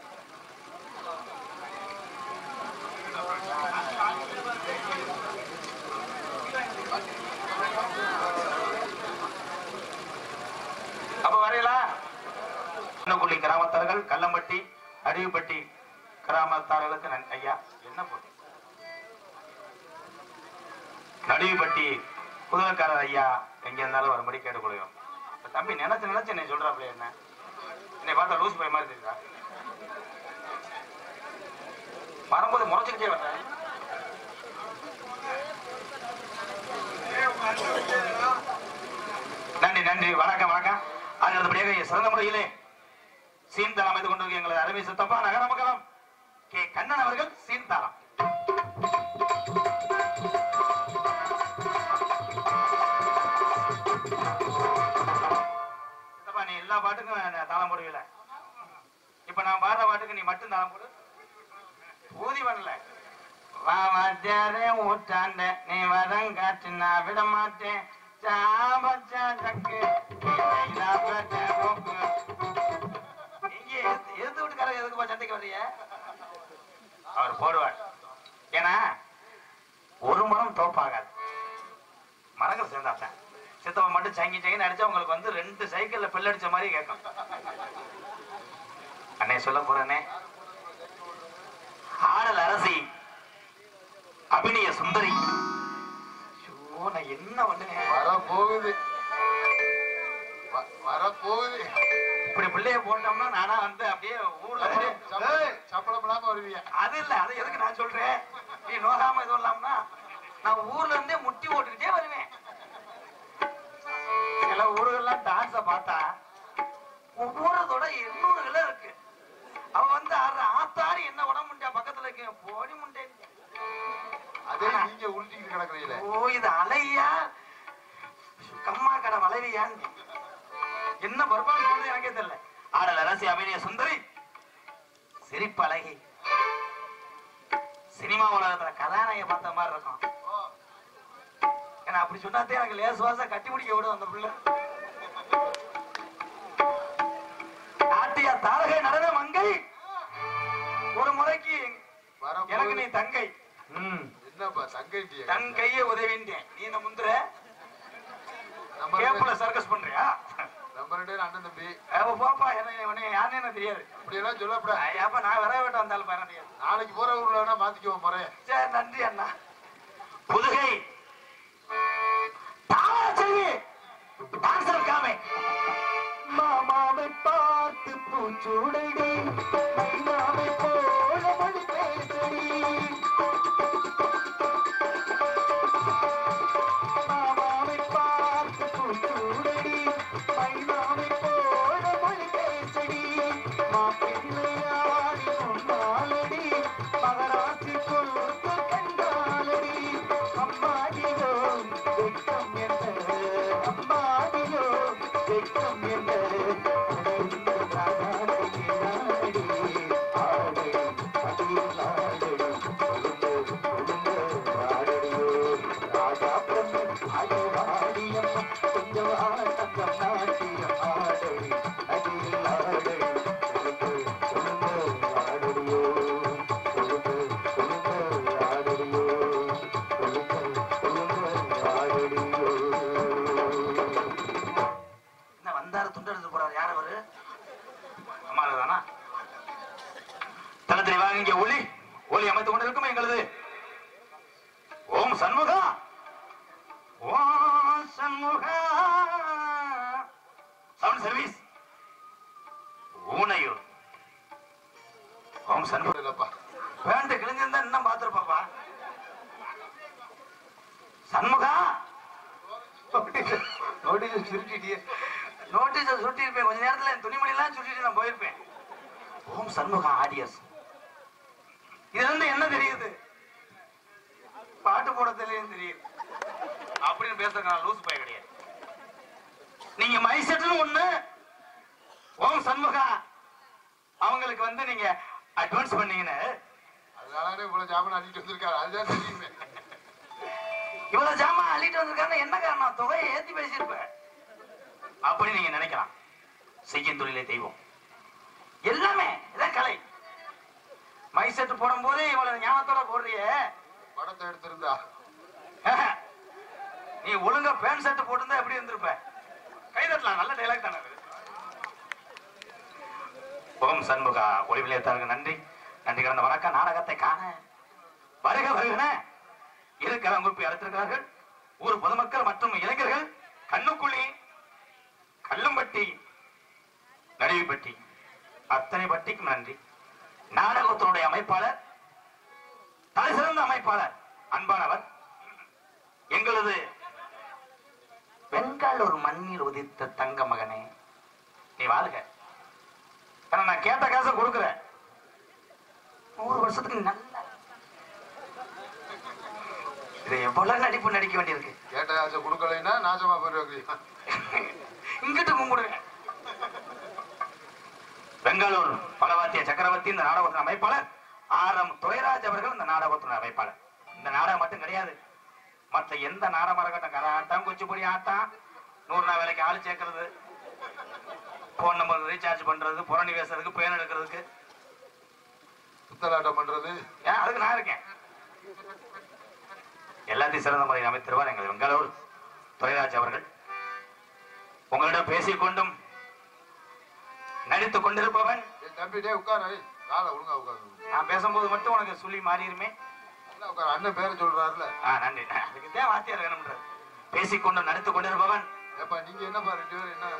அப்ப வரையலா சின்னக்குள்ளி கிராமத்தார்கள் கல்லம்பட்டி அடிவுப்பட்டி கிராமத்தார்களுக்கு நன் ஐயா என்ன போட்டு நடுவுப்பட்டி புதுவக்காரர் ஐயா எங்க இருந்தாலும் வரும்படி கேட்டுக்கொள்கிறோம் இப்ப தம்பி நினைச்சு நினைச்சு என்னை சொல்றாப்ல என்ன என்னை பார்த்தா லூஸ் பை மாதிரி தெரியுதா வரும்போது முறைச்சுக்கிட்டே வர்றேன் நன்றி நன்றி வணக்கம் வணக்கம் அடுத்தபடியாக சிறந்த முறையிலே சீன்தாளம் அமைத்து கொண்டிருக்க எங்களது அருமை சித்தப்பா நகரமங்கலம் கே கண்ணன் அவர்கள் சீன்தாளம் சித்தப்பா நீ எல்லா பாட்டுக்கும் நான் தாளம் போடுவீல இப்ப நான் பாடுற பாட்டுக்கு நீ மட்டும் தாளம் போடு ஊதி வரல வா வாத்தியாரே ஊட்டாண்ட நீ வரம் காட்டு நான் விட மாட்டேன் சாபச்சா சக்கு நீ பச்சை கொக்கு. நீங்க எதிர்த்து எதிர்த்து வீட்டுக்காரங்க எதுக்குப்பா சண்டைக்கு வர்றீங்க அவர் போடுவார் ஏன்னா ஒரு மரம் தோப்பாகாது மரங்கள் சேர்ந்தாத்தான் சித்தவன் மட்டும் சங்கி சங்கின்னு அடிச்சா உங்களுக்கு வந்து ரெண்டு சைக்கிள்ல பெல் அடிச்ச மாதிரி கேட்கும் அண்ணே சொல்ல போறேனே ஆடல் அரசி அபிநய சுந்தரி ஐயோ, நான் என்ன பண்ணுவேன் வர போகுது வர போகுது இப்படி பிள்ளைய போட்டோம்னா நானா வந்து அப்படியே ஊர்ல சம்பளம் சம்பளம் இல்லாம வருவீங்க அது இல்ல அது எதுக்கு நான் சொல்றேன் நீ நோகாம எதுவும் இல்லாமனா நான் ஊர்ல இருந்தே முட்டி ஓட்டுக்கிட்டே வருவேன் சில ஊர்கள்லாம் டான்ஸ பார்த்தா ஒவ்வொருத்தோட எண்ணூறு கிலோ இருக்கு அவன் வந்து ஆடுற ஆத்தாடி என்ன உடம்பு முண்டியா பக்கத்துல இருக்கு போடி முண்டே அதே நீங்க உருட்டிக்கிட்டு கிடக்குறீங்களே ஓ இது அலையா கம்மா கடை வளைவியான்னு என்ன பர்பான் சொல்றது எனக்கே தெரியல ஆடல் அரசி அபிநய சுந்தரி சிரிப்பு அழகி சினிமா உலகத்துல கதாநாயக பார்த்த மாதிரி இருக்கும் ஏன்னா அப்படி சொன்னாதே எனக்கு லேசுவாச கட்டி பிடிக்க விடும் அந்த புள்ள நாட்டிய தாரகை நடன மங்கை ஒரு முறைக்கு வர எனக்கு நீ போகுது தங்கை ம் என்னப்பா தங்கைட்டிய தன் கையை உதவின்றேன் நீ என்ன முந்துற நம்ம கேப்ல ரெண்டு- சர்க்கஸ் பண்றியா நம்ம ரெண்டு பேரும் அண்ணன் தம்பி அவ போப்பா என்ன உன்னை யாருன்னு எனக்கு தெரியாது இப்படி எல்லாம் சொல்லப்படாது ஐயாப்பா நான் வர வேண்டாம் வந்தாலும் பாரு தெரியாது நாளைக்கு போற ஊர்ல வேணா மாத்திக்குவோம் முறைய சரி நன்றி அண்ணா புதுகை தாராச்செல்வி டான்சர் காமே மாமாவை பார்த்து பூச்சூடடி மைனாவை போல மொழி பேசடி மாமாவை பார்த்து பூச்சூடடி மைனாவை போல மொழி பேசடி மாப்பிள்ளையாடி முன்னாலடி மகராசி கொடுத்து கண்டாலடி அம்மாடியோ வெட்கம் என்ன அம்மாடியோ வெட்கம் என்ன உணர்ந்த நாடாடி ஆடடி அதில் ஆடடி உளுந்து உளுந்து ஆடடியோ ஓம் சண்முகா ஓம் சண்முகா சவுண்ட் சர்வீஸ் ஊனையூர் ஓம் சண்முக இல்லப்பா பேண்ட் கிழிஞ்சிருந்தா இன்னும் பார்த்துருப்பாப்பா சண்முகா நோட்டீஸ் சுருட்டிட்டியே நோட்டீஸை சுட்டிருப்பேன் கொஞ்ச நேரத்துல என் துணிமணிலாம் சுட்டிட்டு நான் போயிருப்பேன் ஓம் சண்முகா ஆடியஸ் இதுல இருந்து என்ன தெரியுது பாட்டு போட தெரியும் தெரியுது அப்படின்னு பேசுறதுக்கு நான் லூஸ் பய கிடையாது நீங்க மைசெட்னு ஒண்ணு ஓம் சண்முகா அவங்களுக்கு வந்து நீங்க அட்வான்ஸ் பண்ணீங்கன்னு அதனாலே இவ்வளவு ஜாமன் அடிக்கிட்டு வந்திருக்காரு அதுதான் தெரியுமே இவ்வளவு ஜாமான் அள்ளிட்டு வந்திருக்காங்க என்ன காரணம் தொகையை ஏத்தி பேசியிருப்ப அப்படி நீங்க நினைக்கலாம் செய்யும் தொழிலே தெய்வம் எல்லாமே இதான் கலை மை செட்டு போடும் போதே இவ்வளவு ஞானத்தோட போடுறியே படத்தை எடுத்திருந்தா நீ ஒழுங்கா பேண்ட் ஷர்ட் போட்டிருந்தா எப்படி இருந்திருப்ப கை தட்டலாம் நல்ல டைலாக் தானே அது. ஓம் சண்முகா ஒளிவிலையத்தாருக்கு நன்றி நன்றி கலந்த வணக்கம் நாடகத்தை காண வருக வருகன இரு கலங்குப்பி அழைத்திருக்கிறார்கள் ஊர் பொதுமக்கள் மற்றும் இளைஞர்கள் கண்ணுக்குழி கல்லும்பட்டி நடுவிப்பட்டி அத்தனை பட்டிக்கும் நன்றி நாடகத்தினுடைய அமைப்பாளர் தலை சிறந்த அமைப்பாளர் அன்பானவர் எங்களது வெண்காலூர் மண்ணில் உதித்த தங்க மகனே நீ வாழ்க ஆனா நான் கேட்ட காசை கொடுக்குறேன் நூறு வருஷத்துக்கு நல்ல இது எவ்வளவு நடிப்பு நடிக்க வேண்டியிருக்கு கேட்ட ஆசை கொடுக்கலைன்னா நாசமா போயிருவாங்க இங்கிட்டு கும்பிடுங்க பெங்களூர் பலவாத்திய சக்கரவர்த்தி இந்த நாடகத்தின் அமைப்பாளர் ஆர் எம் துரைராஜ் அவர்கள் இந்த நாடகத்தின் அமைப்பாளர் இந்த நாடகம் மட்டும் கிடையாது மற்ற எந்த நாடகம் இருக்கட்டும் கராட்டம் குச்சிப்புடி ஆட்டம் நூறு நாள் வேலைக்கு ஆள் சேர்க்கறது போன் நம்பர் ரீசார்ஜ் பண்றது புறணி பேசுறதுக்கு பேன் எடுக்கிறதுக்கு புத்தலாட்டம் பண்றது ஏன் அதுக்கு நான் இருக்கேன் எல்லாத்தையும் சிறந்த முறையில் அமைத்திருவார் எங்கள் பெங்களூர் துரைராஜ் அவர்கள் உங்களிடம் பேசிக்கொண்டும் நடித்துக் கொண்டிருப்பவன் ஏய் தம்பி டே உட்காரு காலை ஒழுங்கா உட்காரு நான் பேசும்போது மட்டும் உனக்கு சொல்லி மாறிடுமே நல்லா உட்காரு அண்ணன் பேரை சொல்றாருல ஆ நன்றி நான் அதுக்கு தான் வாத்தியார் வேணும்ன்றது பேசிக்கொண்டும் நடித்துக் கொண்டிருப்பவன் ஏப்பா நீங்க என்னப்பா ரெண்டு பேரும் என்ன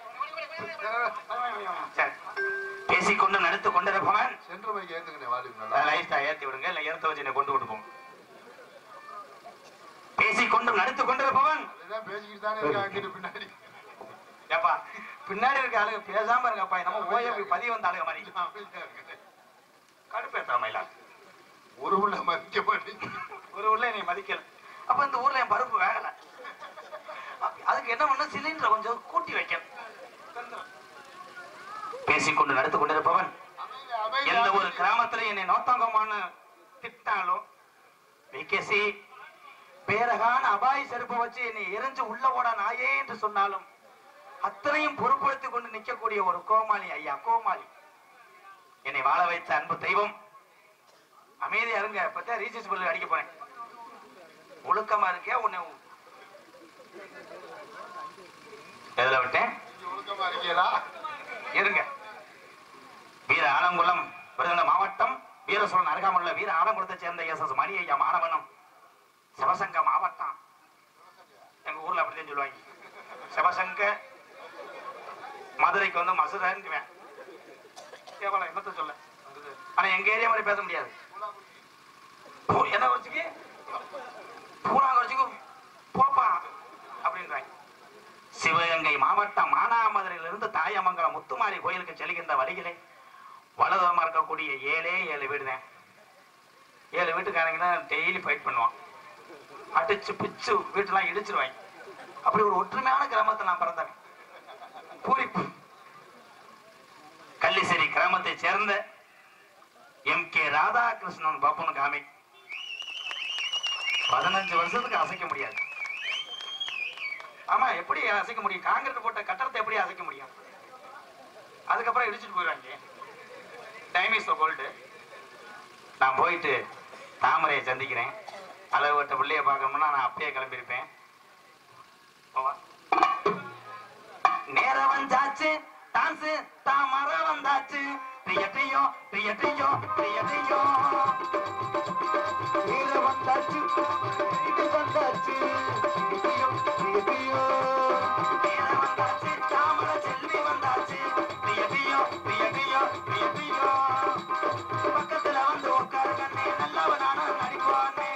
சரி பேசிக்கொண்டு நடித்துக் கொண்டிருப்பவன் சென்ட்ரு மைக்கு ஏத்துக்கினே வாலிபு நல்லா லைஃப்டா ஏத்தி விடுங்க இல்ல ஏத்த வச்சு என்னை கொண்டு விட்டு போங்க பேசிக்கொண்டும் நடித்துக் கொண்டிருப்பவன் அதுதான் பேசிக்கிட்டு தானே இருக்கேன் அங்கிட்டு பின்னாடி ஏப்பா பின்னாடி இருக்க ஆளுங்க பேசாம இருக்கப்பா நம்ம ஓய போய் பதிவு வந்த ஆளுங்க மாதிரி அமைதியா இருக்கேன். கடுப்பேத்தாம இல்ல ஒரு உள்ள மதிக்க மாட்டேங்க ஒரு ஊர்ல நீ மதிக்கல அப்ப இந்த ஊர்ல என் பருப்பு வேகல அதுக்கு என்ன பண்ண சிலிண்டரை கொஞ்சம் கூட்டி வைக்கணும் பேசிக்கொண்டு நடத்து கொண்டிருப்பவன் எந்த ஒரு கிராமத்துல என்னை நோத்தாங்கமான திட்டாலும் விகேசி பேரகான அபாய செருப்பை வச்சு என்னை எரிஞ்சு உள்ள ஓட நாயே என்று சொன்னாலும் அத்தனையும் பொறுப்படுத்திக் கொண்டு நிற்கக்கூடிய ஒரு கோமாளி ஐயா கோமாளி என்னை வாழ வைத்த அன்பு தெய்வம் அமைதியா இருங்க இப்பதான் ரீசார்ஜ் பில் அடிக்க போறேன் ஒழுக்கமா இருக்கே உன்னை எதுல விட்டேன் ஒழுக்கமா இருக்கீங்களா இருங்க வீர ஆலங்குளம் விருதுநகர் மாவட்டம் வீரசோழன் அருகாமுள்ள வீர ஆலங்குளத்தை சேர்ந்த எஸ் எஸ் மணி ஐயா மாணவனும் சிவசங்க மாவட்டம் எங்க ஊர்ல அப்படிதான் சொல்லுவாங்க சிவசங்க மதுரைக்கு வந்து மசுரன்னுவேன் கேவலம் என்னத்த சொல்ல ஆனா எங்க ஏரியா மாதிரி பேச முடியாது பூ- என்ன குறைச்சிக்கு பூரா குறைச்சிக்கு போப்பா அப்படின்றாங்க சிவகங்கை மாவட்டம் மானாமதுரையிலிருந்து தாயமங்கலம் முத்துமாரி கோயிலுக்கு செல்கின்ற வழியிலே வலதுபுறமா இருக்கக்கூடிய ஏழே ஏழு வீடு தான் ஏழு வீட்டுக்காரங்க தான் டெய்லி ஃபைட் பண்ணுவான் அடிச்சு பிச்சு வீட்டெல்லாம் இடிச்சிருவாங்க அப்படி ஒரு ஒற்றுமையான கிராமத்தை நான் பிறந்தேன் பூரிப்பு கள்ளிசேரி கிராமத்தை சேர்ந்த எம் கே ராதாகிருஷ்ணன் பாப்பன் காமி பதினஞ்சு வருஷத்துக்கு அசைக்க முடியாது ஆமா எப்படி அசைக்க முடியும் காங்கிரீட் போட்ட கட்டடத்தை எப்படி அசைக்க முடியும் அதுக்கப்புறம் இடிச்சிட்டு போயிடுவாங்க டைம் இஸ் கோல்டு நான் போயிட்டு தாமரையை சந்திக்கிறேன் அளவு விட்ட பிள்ளைய பார்க்கணும்னா நான் அப்பயே கிளம்பியிருப்பேன் போவா நேரம் வந்தாச்சு டான்ஸ் தாமரை வந்தாச்சு ரியட்டையோ ரியட்டையோ ரியட்டையோ வீர வந்தாச்சு பகவானே